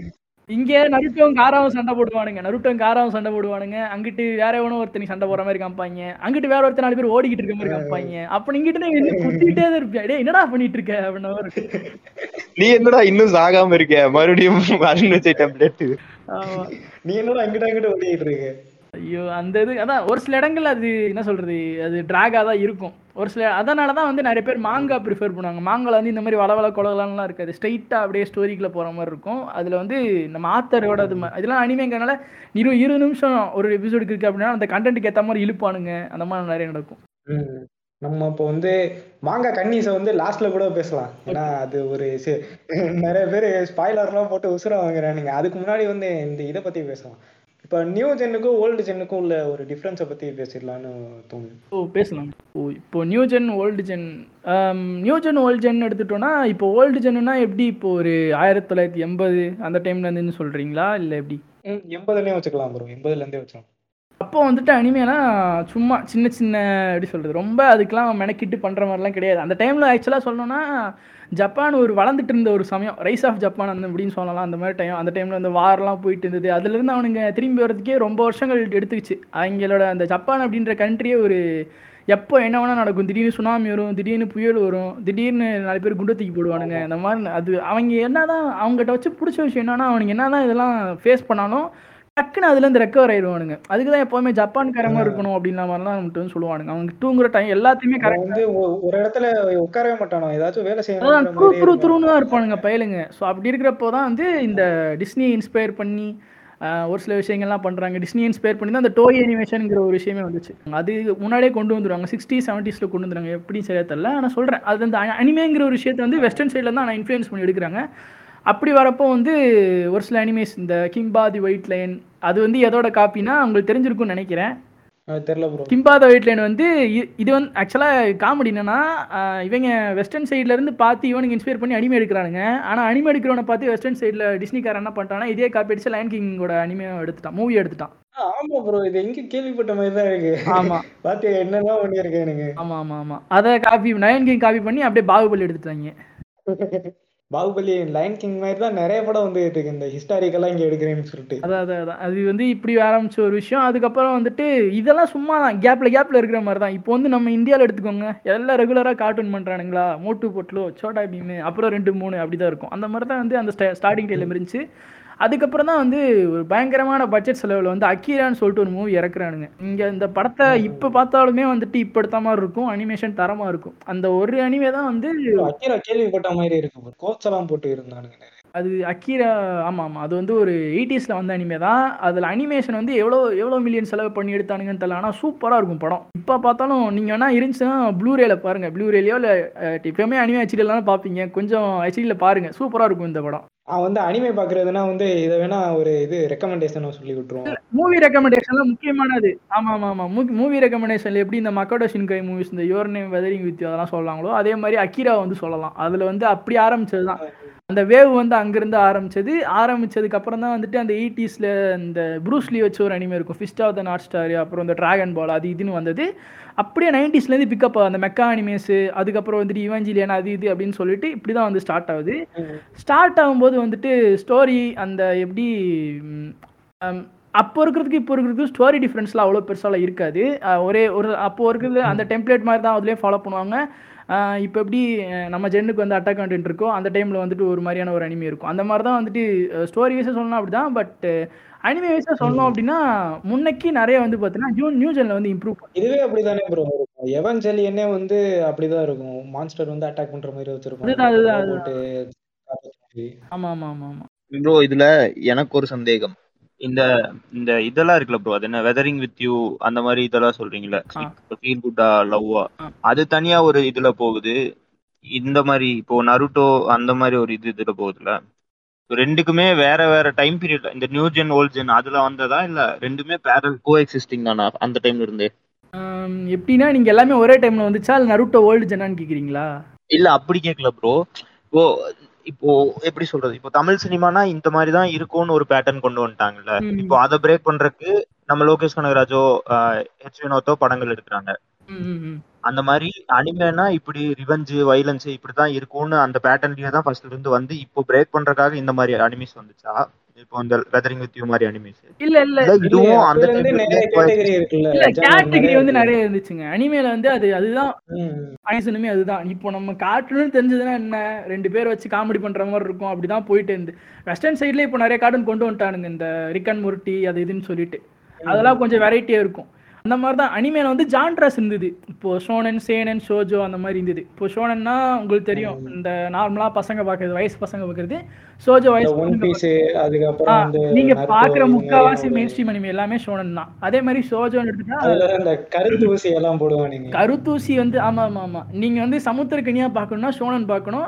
இங்க நருட்டோவும் காராவும் சண்டை போடுவானுங்க நருட்டோவும் காராவும் சண்டை போடுவானுங்க அங்கிட்டு வேற எவனோ ஒருத்தனி சண்டை போடுற மாதிரி காமிப்பாங்க அங்கிட்டு வேற ஒருத்தர் நாலு பேர் ஓடிக்கிட்டு இருக்க மாதிரி காமிப்பாங்க அப்ப இங்கிட்டு நீ வந்து குத்திட்டே தான் இருப்பியா டேய் என்னடா பண்ணிட்டு இருக்க அப்படின்ன மாதிரி இருக்கும். நீ என்னடா இன்னும் சாகாம இருக்க மறுபடியும் அருண் விஜய் டெம்ப்ளேட் ஆமா நீ என்னடா இங்கிட்ட அங்கிட்ட ஓடிட்டு இருக்க ஐயோ அந்த இது அதான் ஒரு சில இடங்கள்ல அது என்ன சொல்றது அது டிராகா தான் இருக்கும் ஒரு சில அதனால தான் வந்து நிறைய பேர் மாங்கா ப்ரிஃபர் பண்ணுவாங்க மாங்கால வந்து இந்த மாதிரி வளவள கொலகலாம்லாம் இருக்காது ஸ்ட்ரைட்டாக அப்படியே ஸ்டோரிக்குள்ள போற மாதிரி இருக்கும் அதுல வந்து நம்ம ஆத்தரோட இது ம- இதெல்லாம் அனிமேங்கிறனால இரு இரு நிமிஷம் ஒரு எபிசோடுக்கு இருக்கு அப்படின்னா அந்த கண்டென்ட்டுக்கு ஏற்ற மாதிரி இழுப்பானுங்க அந்த மாதிரி நிறைய நடக்கும் ம். நம்ம இப்போ வந்து மாங்காய் கன்னிஸை வந்து லாஸ்ட்ல கூட பேசலாம் ஏன்னா அது ஒரு சி- நிறைய பேர் ஸ்பாய்லர்லாம் போட்டு உசுர வாங்குறானுங்க அதுக்கு முன்னாடி வந்து இந்த இதை பத்தி பேசலாம் இப்போ நியூ ஜென்னுக்கும் ஓல்டு ஜென்னுக்கும் உள்ள ஒரு டிஃப்ரென்ஸை பத்தி பேசிடலான்னு தோணுது ஓ பேசலாம் ஓ இப்போ new gen old gen new gen old gen எடுத்துட்டோம்னா இப்போ ஓல்டு ஜென்னுனா எப்படி இப்போ ஒரு ஆயிரத்தி தொள்ளாயிரத்தி எண்பது அந்த டைம்ல இருந்துன்னு சொல்றீங்களா இல்லை எப்படி ம் எண்பதுலேயே வச்சுக்கலாம் ப்ரோ எண்பதுலேருந்தே வச்சோம் அப்போ வந்துட்டு அனிமேலாம் சும்மா சின்ன சின்ன எப்படி சொல்கிறது ரொம்ப அதுக்கெலாம் மெனக்கிட்டு பண்ணுற மாதிரிலாம் கிடையாது அந்த டைமில் ஆக்சுவலாக சொல்லணும்னா ஜப்பான் ஒரு வளர்ந்துட்டு இருந்த ஒரு சமயம் ரைஸ் ஆஃப் ஜப்பான் அந்த அப்படின்னு சொல்லலாம் அந்த மாதிரி டைம் அந்த டைமில் அந்த வார்லாம் போயிட்டு இருந்தது அதுலேருந்து அவனுங்க திரும்பி வரதுக்கே ரொம்ப வருஷங்கள் எடுத்துக்கிச்சு அவங்களோட அந்த ஜப்பான் அப்படின்ற கண்ட்ரியே ஒரு எப்போ என்ன வேணால் நடக்கும் திடீர்னு சுனாமி வரும் திடீர்னு புயல் வரும் திடீர்னு நாலு பேர் குண்டை தூக்கி போடுவானுங்க இந்த மாதிரி அது அவங்க என்னதான் அவங்ககிட்ட வச்சு பிடிச்ச விஷயம் என்னன்னா அவனுங்க என்னதான் இதெல்லாம் ஃபேஸ் பண்ணாலும் டக்குன்னு அதுலேருந்து ரெக்கவர் ஆயிடுவானுங்க அதுக்கு தான் எப்போவுமே ஜப்பான்காரமாக இருக்கணும் அப்படின்ற மாதிரிலாம் நம்மகிட்ட வந்து சொல்லுவானுங்க அவங்க தூங்குற டைம் எல்லாத்தையுமே அவன் கரெக்ட் வந்து ஒ- ஒரு இடத்துல உட்காரவே மாட்டானோ ஏதாச்சும் வேலை அதான் செய்யணும் துரு துரு துருன்னு தான் இருப்பானுங்க பயலுங்க ஸோ அப்படி இருக்கிறப்போ தான் வந்து இந்த டிஸ்னி இன்ஸ்பயர் பண்ணி ஆஹ், ஒரு சில விஷயங்கள்லாம் பண்ணுறாங்க டிஸ்னி இன்ஸ்பயர் பண்ணி தான் அந்த டோய் அனிமேஷனுங்கிற ஒரு விஷயமே வந்துச்சு அது முன்னாடியே கொண்டு வந்துருவாங்க சிக்ஸ்டி செவன்ட்டீஸில் கொண்டு வந்துருவாங்க எப்படி சரியா தெரியல ஆனால் சொல்கிறேன் அது அந்த அனிமேங்கிற ஒரு விஷயத்தை வந்து வெஸ்டர்ன் சைடில் தான் நான் இன்ஃப்ளூயன்ஸ் பண்ணி எடுக்கிறாங்க அப்படி வரப்போ வந்து ஒரு சில அனிமேஸ் இந்த கிம்பா தி ஒயிட் லைன் அது வந்து எதோட காப்பினா உங்களுக்கு தெரிஞ்சிருக்கும்னு நினைக்கிறேன் அது தெரியல bro Kimba the white lion வந்து இ- இது வந்து ஆக்சுவலாக காமெடி என்னன்னா ஆஹ் இவங்க வெஸ்டர்ன் சைடுல இருந்து பார்த்து இவனுக்கு இன்ஸ்பயர் பண்ணி அனிமே எடுக்கிறானுங்க ஆனால் அனிமே எடுக்கிறவனை பார்த்து வெஸ்டர்ன் சைடில் டிஸ்னிக்காரன் என்ன பண்ணிட்டானா இதே காப்பி அடிச்சு லைன் கிங்கோட அனிமே எடுத்துட்டான் மூவி எடுத்துட்டான் ஆமா ப்ரோ இது எங்க கேள்விப்பட்ட மாதிரி தான் இருக்கு ஆமா பாத்தியா என்னெல்லாம் பண்ணியிருக்கேன் எனக்கு ஆமா ஆமா ஆமா அதை காப்பி நயன் கிங் காப்பி பண்ணி அப்படியே பாகுபலி எடுத்துட்டாங்க பாகுபலி லைன் கிங் மாதிரி தான் நிறைய படம் வந்து இருக்கு இந்த ஹிஸ்டாரிக்கெல்லாம் இங்க எடுக்கிறேன்னு சொல்லிட்டு அதான் அதான் அதான் அது வந்து இப்படி ஆரம்பிச்ச ஒரு விஷயம் அதுக்கப்புறம் வந்துட்டு இதெல்லாம் சும்மா தான் கேப்ல கேப்ல இருக்கிற மாதிரி தான் இப்போ வந்து நம்ம இந்தியாவில் எடுத்துக்கோங்க எல்லாம் ரெகுலராக கார்ட்டூன் பண்றானுங்களா மோட்டு பொட்லோ சோட்டா பீமு அப்புறம் ரெண்டு மூணு அப்படி தான் இருக்கும் அந்த மாதிரி தான் வந்து அந்த ஸ்டார்டிங் டைல இருந்துச்சு அதுக்கப்புறம் தான் வந்து ஒரு பயங்கரமான பட்ஜெட் செலவில் வந்து அக்கீரான்னு சொல்லிட்டு ஒரு மூவி இறக்குறானுங்க இங்கே இந்த படத்தை இப்போ பார்த்தாலுமே வந்துட்டு இப்போ எடுத்த மாதிரி இருக்கும் அனிமேஷன் தரமாக இருக்கும் அந்த ஒரு அனிமே தான் வந்து அக்கீரா கேள்விப்பட்ட மாதிரி இருக்கு கோச் எல்லாம் போட்டு இருந்தானுங்க நிறைய. அது அக்கீரா ஆமாம் ஆமாம் அது வந்து ஒரு எயிட்டிஸில் வந்த அனிமே தான் அதில் அனிமேஷன் வந்து எவ்வளோ எவ்வளோ மில்லியன் செலவு பண்ணி எடுத்தானுங்கன்னு தெரியல ஆனால் சூப்பராக இருக்கும் படம் இப்போ பார்த்தாலும் நீங்கள் வேணா இருந்துச்சுன்னா ப்ளூரேல பாருங்கள் ப்ளூரேலையோ இல்லை எப்பயுமே அனிமே ஹெச்டிலாம் பார்ப்பீங்க கொஞ்சம் ஹெச்டியில் பாருங்கள் சூப்பராக இருக்கும் இந்த படம் அவன் வந்து அனிமே பாக்குறதுன்னா வந்து இதை வேணா ஒரு இது ரெக்கமெண்டேஷன் சொல்லி விட்டுருவோம் மூவி ரெக்கமெண்டேஷன்ல முக்கியமானது ஆமா ஆமா ஆமா மூவி ரெக்கமெண்டேஷன்ல எப்படி இந்த மக்கோட ஷின்கை மூவிஸ் இந்த யோர் நேம் வெதரிங் வித் அதெல்லாம் சொல்லலாங்களோ அதே மாதிரி அக்கீரா வந்து சொல்லலாம் அதுல வந்து அப்படி ஆரம்பிச்சது தான் அந்த வேவ் வந்து அங்கிருந்து ஆரம்பிச்சது ஆரம்பிச்சதுக்கு அப்புறம் தான் வந்துட்டு அந்த எயிட்டிஸ்ல இந்த ப்ரூஸ்லி வச்சு ஒரு அனிமே இருக்கும் fist of the north star அப்புறம் இந்த டிராகன் பால் அது இதுன்னு வந்தது அப்படியே 90s ல இருந்து பிக்கப் அந்த மெக்கா அனிமேஸ் அதுக்கப்புறம் வந்துட்டு இவஞ்சிலியன் அது இது அப்படின்னு சொல்லிட்டு இப்படி தான் வந்து ஸ்டார்ட் ஆகுது ஸ்டார்ட் ஆகும்போது வந்துட்டு ஸ்டோரி அந்த எப்படி ம், அம், அப்போ இருக்கிறதுக்கு இப்போ இருக்கிறதுக்கு ஸ்டோரி டிஃப்ரென்ஸ்லாம் அவ்வளோ பெருசாலாம் இருக்காது அஹ் ஒரே ஒரு அப்போ இருக்கிறது அந்த டெம்ப்ளேட் மாதிரி தான் அதுலேயே ஃபாலோ பண்ணுவாங்க அஹ் இப்போ எப்படி அஹ் நம்ம ஜென்னுக்கு வந்து அட்டாக் கண்டென்ட் இருக்கோ அந்த டைமில் வந்துட்டு ஒரு மாதிரியான ஒரு அனிமே இருக்கும் அந்த மாதிரி தான் வந்துட்டு ஸ்டோரி வைஸாக சொல்லணும் அப்படி தான் பட் அனிமே வைஸாக சொல்லணும் அப்படின்னா முன்னைக்கு நிறைய வந்து பார்த்தீங்கன்னா ஜூன் நியூ ஜெனில் வந்து இம்ப்ரூவ் இதுவே அப்படிதானே ப்ரோ இருக்கும் எவன்ஜெலியனே வந்து அப்படிதான் இருக்கும் மான்ஸ்டர் வந்து அட்டாக் பண்ற மாதிரி வச்சிருப்பாங்க அதுதான், அதுதான், அதுதான். போட்டு காப்பாத்துற மாதிரி. ஆமாம் ஆமாம் ஆமாம் ஆமாம் ப்ரோ இதுல எனக்கு ஒரு சந்தேகம் இந்த இந்த இதெல்லாம் இருக்குல்ல ப்ரோ அது என்ன வெதரிங் வித் யூ அந்த மாதிரி இதெல்லாம் சொல்றீங்கல்ல ஆ. ஃபீல் குட்டா லவ்வா ஆ. அது தனியா ஒரு இதுல போகுது இந்த மாதிரி இப்போ நருட்டோ அந்த மாதிரி ஒரு இது இதுல போகுதுல So ரெண்டுக்குமே வேற வேற டைம் பீரியட் இந்த நியூ ஜென் ஓல்ட் ஜென் அதுல வந்ததா இல்ல ரெண்டுமே பேரல் கோ எக்ஸிஸ்டிங் தானா அந்த டைம்ல இருந்தே ஆம், எப்படின்னா நீங்கள் எல்லாமே ஒரே டைமில் வந்துச்சா இல்லை நருட்டோ ஓல்டு ஜென்னான்னு கேட்குறீங்களா இல்ல அப்படி கேட்கல ப்ரோ இப்போ இப்போ எப்படி சொல்றது இப்போ தமிழ் சினிமானா இந்த மாதிரி தான் இருக்கும்னு ஒரு பேட்டர்ன் கொண்டு வந்துட்டாங்கல்ல ம். இப்போ அதை பிரேக் பண்றதுக்கு நம்ம லோகேஷ் கனகராஜோ ஹெச் வினோத்தோ படங்கள் எடுக்கிறாங்க ம் ம், ம் அந்த மாதிரி அனிமேனா இப்படி ரிவெஞ்சு வைலன்ஸ் இப்படிதான் இருக்கும்னு அந்த பேட்டர்ன்லயே தான் ஃபர்ஸ்ட்ல இருந்து வந்து இப்போ பிரேக் பண்றதுக்காக இந்த மாதிரி அனிமிஸ் வந்துச்சா இப்போ இந்த வெதரிங் வித் யூ மாதிரி அனிமேஸ் இல்ல இல்ல இதுவும் அந்த அதுல இருந்து டைம்ல நிறைய கேட்டகரி இருக்குல்ல இல்ல genre கேட்டகரி வந்து இருக்கு. நிறைய இருந்துச்சுங்க அனிமேல வந்து அது அதுதான் ம், ரீசனுமே அதுதான் இப்போ நம்ம கார்ட்டூன் தெரிஞ்சதுன்னா என்ன ரெண்டு பேர் வச்சு காமெடி பண்ற மாதிரி இருக்கும் அப்படிதான் போயிட்டு இருந்து வெஸ்டர்ன் சைட்ல இப்போ நிறைய கார்ட்டூன் கொண்டு வந்துட்டானுங்க இந்த ரிக்கன் முருட்டி அது இதுன்னு சொல்லிட்டு அதெல்லாம் கொஞ்சம் வெரைட்டியா இருக்கும் அந்த மாதிரி தான் அனிமேல வந்து ஜான்ட்ராஸ் இருந்தது இப்போ ஷோனன் சேனன் ஷோஜோ அந்த மாதிரி இருந்தது இப்போ ஷோனன்னா உங்களுக்கு தெரியும் இந்த நார்மலா பசங்க பார்க்கறது வயசு பசங்க பார்க்கறது ஷோஜோ இந்த வயசு ஒன் பசங்க பீஸ் ஆ, அதுக்கப்புறம் வந்து நீங்க Naruto பாக்குற இந்த முக்காவாசி மாதிரி மெயின் ஸ்ட்ரீம் அனிமே எல்லாமே ஷோனன் தான் அதே மாதிரி ஷோஜோன்னு எடுத்துட்டா அதுல இந்த கருத்து ஊசி எல்லாம் போடுவானுங்க கருத்தூசி வந்து ஆமா ஆமா ஆமா நீங்க வந்து சமுத்திரக்கனியா பார்க்கணும்னா ஷோனன் பார்க்கணும்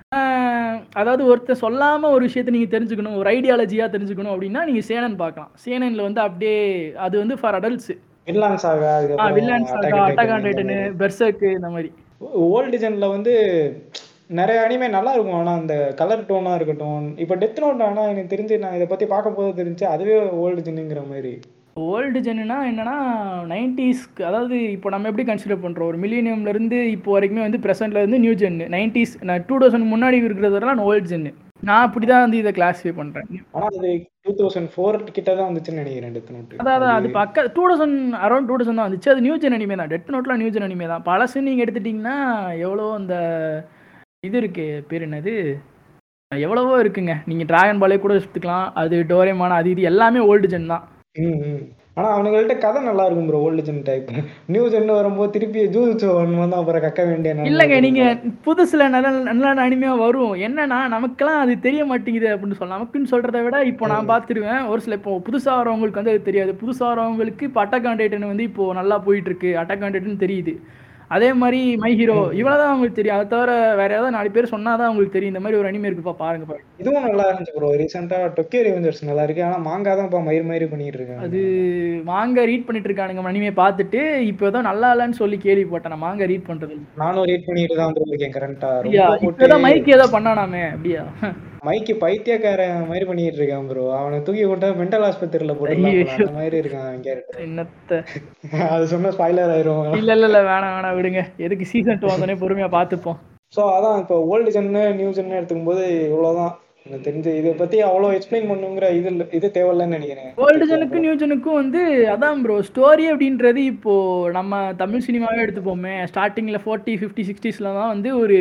ஆஹ் அதாவது ஒருத்தர் சொல்லாம ஒரு விஷயத்தை நீங்க தெரிஞ்சுக்கணும் ஒரு ஐடியாலஜியா தெரிஞ்சுக்கணும் அப்படின்னா நீங்க சேனன் பார்க்கலாம் சேனன்ல வந்து அப்படியே அது வந்து ஃபார் அடல்ட்ஸ் வில்லான் சாகா ஆ villain saga attack on titan Berserk இந்த மாதிரி ஓல்டு ஜென்ல வந்து நிறைய அனிமே நல்லா இருக்கும் ஆனா அந்த கலர் டோனா இருக்கட்டும் இப்ப டெத் நோட் ஆனா எனக்கு தெரிஞ்சு நான் இதை பத்தி பார்க்கும் போது தெரிஞ்சு அதுவே ஓல்டு ஜென்னுங்கிற மாதிரி ஓல்டு ஜென்னுனா என்னன்னா நைன்டிஸ்க்கு அதாவது இப்போ நம்ம எப்படி கன்சிடர் பண்றோம் ஒரு மில்லினியம்ல இருந்து இப்போ வரைக்குமே வந்து பிரசன்ட்ல இருந்து நியூ ஜென் நைன்டிஸ் நான் டூ தௌசண்ட் முன்னாடி இருக்கிறதெல்லாம் நான் ஓல்டு ஜென்னு நான் அப்படிதான் வந்து இதை கிளாஸிஃபை பண்றேன் ஆனா அது டூ தௌசண்ட் ஃபோர் கிட்ட தான் வந்துச்சுன்னு நினைக்கிறேன் டெத் நோட் அதான் அது பக்க two thousand around two thousand தான் வந்துச்சு அது நியூ ஜென் அனிமே தான் டெத் நோட்லாம் நியூ ஜென் அனிமே தான் பழசு நீங்கள் எடுத்துட்டிங்கன்னா எவ்வளோ அந்த இது இருக்கு பேர் என்னது எவ்வளவோ இருக்குங்க நீங்கள் டிராகன் பாலே கூட எடுத்துக்கலாம் அது டோரேமான் அது இது எல்லாமே ஓல்டு ஜென் தான் ம் ம். ஆனா அவனுங்கள்ட்ட கதை நல்லா இருக்கும் bro old gen type new gen வரும்போது திருப்பி ஜூஸ் ஒன்று வந்து அப்புறம் கக்க வேண்டிய நிலைமை இல்லைங்க வரும். நீங்க புதுசுல நல்ல நல்ல அனிமையா வரும் என்னன்னா நமக்கெல்லாம் அது தெரிய மாட்டேங்குது அப்படின்னு சொல்லலாம் நமக்குன்னு சொல்றதை விட இப்போ நான் பார்த்துருவேன் ஒரு சில இப்போ புதுசா வரவங்களுக்கு வந்து அது தெரியாது புதுசா வரவங்களுக்கு இப்போ அட்டகாண்டேட்னு வந்து இப்போ நல்லா போயிட்டு இருக்கு அட்டகாண்டேட்னு தெரியுது அதே மாதிரி மை ஹீரோ இவ்வளவுதான் அவங்களுக்கு தெரியும் அதை தவிர வேற ஏதாவது நாலு பேர் சொன்னாதான் அவங்களுக்கு தெரியும் இந்த மாதிரி ஒரு அனிமே இருக்குப்பா பாருங்க பாருங்க இதுவும் நல்லா இருந்துச்சு ப்ரோ ரீசெண்டா டொக்கியோ ரிவெஞ்சர்ஸ் நல்லா இருக்கு ஆனா மாங்கா தான் இப்போ மயிர் மயிர் பண்ணிட்டு இருக்காங்க அது மாங்க ரீட் பண்ணிட்டு இருக்கானுங்க அனிமே பார்த்துட்டு இப்போ ஏதோ நல்லா இல்லைன்னு சொல்லி கேள்விப்பட்டேன் நான் மாங்க ரீட் பண்றது இல்ல. நானும் ரீட் பண்ணிட்டு தான் ப்ரோ இருக்கேன் கரண்டா அப்படியா ரொம்ப இப்போ ஏதோ போட்டு மைக் ஏதோ பண்ணானாமே அப்படியா மைக்கு பைத்தியக்காரன் மாதிரி பண்ணிட்டு இருக்கான் ப்ரோ அவனை தூக்கி கொண்டா மென்டல் ஆஸ்பத்திரியில போட்டுடலாம் போல. அந்த மாதிரி இருக்கான் அவன் கேரக்டர் என்னத்த அது சொன்னா ஸ்பாய்லர் ஆயிரும் இல்ல இல்ல இல்ல வேணாம் வேணாம் விடுங்க எதுக்கு சீசன் டூ வந்தோடனே பொறுமையா பார்த்துப்போம் ஸோ அதான் இப்போ ஓல்டு ஜென்னு நியூ ஜென்னு எடுத்துக்கும் போது இவ்வளவுதான் எனக்கு தெரிஞ்சு இதை பத்தி அவ்வளோ எக்ஸ்பிளைன் பண்ணுங்கிற இது இல்ல- இது தேவையில்லைன்னு நினைக்கிறேன் ஓல்டு ஜனுக்கும் நியூ ஜனுக்கும் வந்து அதான் ப்ரோ ஸ்டோரி அப்படின்றது இப்போ நம்ம தமிழ் சினிமாவே எடுத்துப்போமே ஸ்டார்டிங்ல ஃபோர்ட்டி ஃபிஃப்டி சிக்ஸ்டீஸ்ல தான் வந்து ஒரு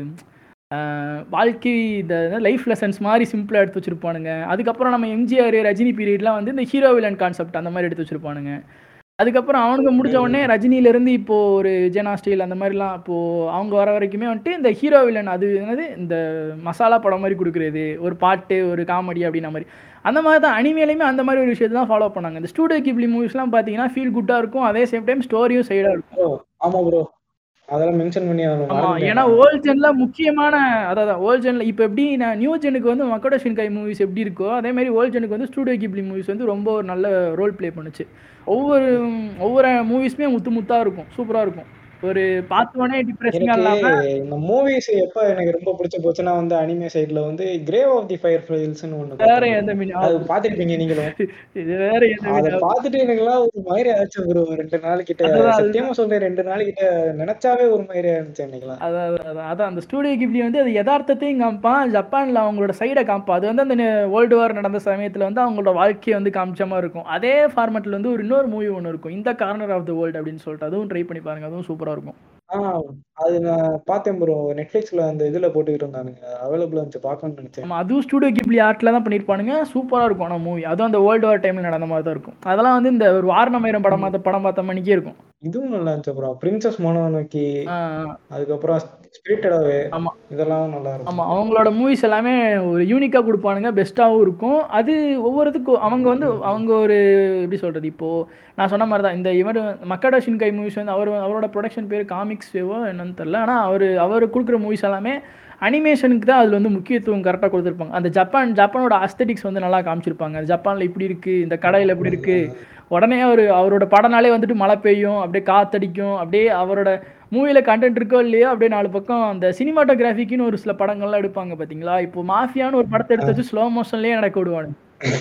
ஆஹ், வாழ்க்கை இந்த லைஃப் லெசன்ஸ் மாதிரி சிம்பிளாக எடுத்து வச்சிருப்பானுங்க அதுக்கப்புறம் நம்ம எம்ஜிஆர் ரஜினி பீரியட்லாம் வந்து இந்த ஹீரோ வில்லன் கான்செப்ட் அந்த மாதிரி எடுத்து வச்சிருப்பானுங்க அதுக்கப்புறம் அவனுங்க முடிஞ்ச உடனே ரஜினில இருந்து இப்போ ஒரு ஜெனா ஸ்டைல் அந்த மாதிரிலாம் இப்போ அவங்க வர வரைக்குமே வந்துட்டு இந்த ஹீரோ வில்லன் அது என்னது இந்த மசாலா படம் மாதிரி கொடுக்குறது ஒரு பாட்டு ஒரு காமெடி அப்படின்ன மாதிரி அந்த மாதிரி தான் அனிமேலையுமே அந்த மாதிரி ஒரு விஷயத்தை தான் ஃபாலோ பண்ணாங்க இந்த ஸ்டூடியோ கிப்லி மூவிஸ்லாம் பார்த்தீங்கன்னா ஃபீல் குட்டாக இருக்கும் அதே சேம் டைம் ஸ்டோரியும் சைடாக இருக்கும் ப்ரோ ஆமா ப்ரோ அதெல்லாம் மென்ஷன் பண்ணி ஆகணும் ஆமா மறந்துட்டேன் ஏன்னா ஓல்ட் ஜென்ல முக்கியமான அதான் ஓல்ட் ஜென்ல இப்போ எப்படி நான் நியூ ஜெனுக்கு வந்து மக்கோட ஷின்காய் மூவிஸ் எப்படி இருக்கோ அதே மாதிரி ஓல்ட் ஜெனுக்கு வந்து ஸ்டூடியோ கிப்லி மூவிஸ் வந்து ரொம்ப ஒரு நல்ல ரோல் ப்ளே பண்ணுச்சு ஒவ்வொரு ஒவ்வொரு மூவிஸுமே முத்து முத்தா இருக்கும் சூப்பரா இருக்கும் ஒரு பார்த்தோன்னே டிப்ரெஷனாக இல்லாம எனக்கு இந்த மூவிஸ் எப்ப எனக்கு ரொம்ப பிடிச்ச போச்சுன்னா வந்து அனிமே சைடுல வந்து கிரேவ் ஆஃப் தி ஃபயர் ஃபிளைல்ஸ்னு ஒண்ணு வேற பார்த்தேன் எந்த bro. மீன் அது பாத்துருப்பீங்க நீங்களும் இது வேற எந்த அத மீன் பாத்துட்டு எனக்குலாம் ஒரு மாதிரி ஆச்சு ப்ரோ ரெண்டு நாள் கிட்ட அதுதான், சத்தியமா சொல்றேன் ரெண்டு நாள் கிட்ட நினைச்சாவே ஒரு மாதிரி இருந்துச்சு எனக்குலாம் அதான் அதான், அதான் அதான் அந்த ஸ்டூடியோ கிப்லி வந்து அது யதார்த்தத்தையும் காமிப்பான் ஜப்பான்ல அவங்களோட சைடை காமிப்பான் அது வந்து அந்த வேர்ல்டு வார் நடந்த சமயத்துல வந்து அவங்களோட வாழ்க்கையை வந்து காமிச்ச மாதிரி இருக்கும் அதே ஃபார்மேட்ல வந்து ஒரு இன்னொரு மூவி ஒன்று இருக்கும் இந்த கார்னர் ஆஃப் த வேர்ல்டு அப்படின்னு சொல்லிட்டு அதுவும் ட்ரை பண்ணி பாருங்க அதுவும் சூப்பரா இருக்கும் ஆஹ் அது நான் பார்த்தேன் ப்ரோ நெட்ஃபிளிக்ஸ்ல அந்த இதுல போட்டுக்கிட்டு இருந்தானுங்க அவைலபிளா இருந்துச்சு பார்க்கணும்னு நினைச்சேன் நம்ம அதுவும் ஸ்டூடியோ கிப்லி ஆர்ட்ல தான் பண்ணியிருப்பானுங்க சூப்பரா இருக்கும் ஆனால் மூவி அதுவும் அந்த வேர்ல்டு வார் டைம்ல நடந்த மாதிரி தான் இருக்கும் அதெல்லாம் வந்து இந்த ஒரு வாரணமயிரம் படம் பார்த்த படம் பார்த்த மணிக்கே இருக்கும் இதுவும் நல்லா இருந்துச்சு ப்ரோ பிரின்சஸ் மோனோனோக்கி ஆ, அதுக்கப்புறம் ஸ்பிரிட்டட் அவே ஆமா இதெல்லாம் நல்லா இருக்கும் ஆமா அவங்களோட மூவிஸ் எல்லாமே ஒரு யூனிக்கா கொடுப்பானுங்க பெஸ்ட்டாகவும் இருக்கும் அது ஒவ்வொருத்துக்கும் அவங்க வந்து அவங்க ஒரு எப்படி சொல்றது இப்போ நான் சொன்ன மாதிரி தான் இந்த இவர் மக்கடா ஷின்கை மூவிஸ் வந்து அவர் அவரோட ப்ரொடக்ஷன் பேர் காமிக்ஸ் வேவோ என்னன்னு தெரில ஆனால் அவர் அவர் கொடுக்குற மூவிஸ் எல்லாமே அனிமேஷனுக்கு தான் அதில் வந்து முக்கியத்துவம் கரெக்டாக கொடுத்துருப்பாங்க அந்த ஜப்பான் ஜப்பானோட அஸ்தட்டிக்ஸ் வந்து நல்லா காமிச்சிருப்பாங்க ஜப்பானில் இப்படி இருக்குது இந்த கடையில் எப்படி இருக்குது உடனே அவர் அவரோட படம்னாலே வந்துட்டு மழை பெய்யும் அப்படியே காத்தடிக்கும் அப்படியே அவரோட மூவியில் கண்டென்ட் இருக்கோ இல்லையோ அப்படியே நாலு பக்கம் அந்த சினிமாட்டோகிராஃபிக்குன்னு ஒரு சில படங்கள்லாம் எடுப்பாங்க பார்த்தீங்களா இப்போ மாஃபியான்னு ஒரு படத்தை எடுத்து வச்சு ஸ்லோ மோஷன்லேயே நடக்க விடுவானுங்க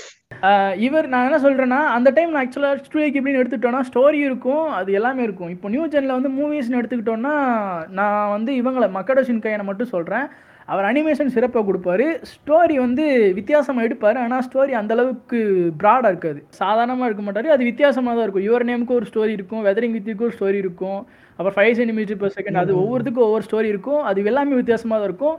ஆஹ் இவர் நான் என்ன சொல்றேன்னா அந்த டைம் நான் ஆக்சுவலாக ஸ்டூடியோ கிப்ளின்னு எடுத்துக்கிட்டோம்னா ஸ்டோரி இருக்கும் அது எல்லாமே இருக்கும் இப்போ நியூ ஜென்ல வந்து மூவிஸ்னு எடுத்துக்கிட்டோம்னா நான் வந்து இவங்களை மக்கட ஷின்கையனை மட்டும் சொல்றேன் அவர் அனிமேஷன் சிறப்பாக கொடுப்பாரு ஸ்டோரி வந்து வித்தியாசமாக எடுப்பார் ஆனால் ஸ்டோரி அந்தளவுக்கு ப்ராடாக இருக்காது சாதாரணமாக இருக்க மாட்டார் அது வித்தியாசமாக தான் இருக்கும் யுவர் நேமுக்கு ஒரு ஸ்டோரி இருக்கும் வெதரிங் வித்திக்கு ஒரு ஸ்டோரி இருக்கும் அப்புறம் ஃபைவ் சென்டிமீட்டர் per செகண்ட் அது ஒவ்வொருத்துக்கும் ஒவ்வொரு ஸ்டோரி இருக்கும் அது எல்லாமே வித்தியாசமாக தான் இருக்கும்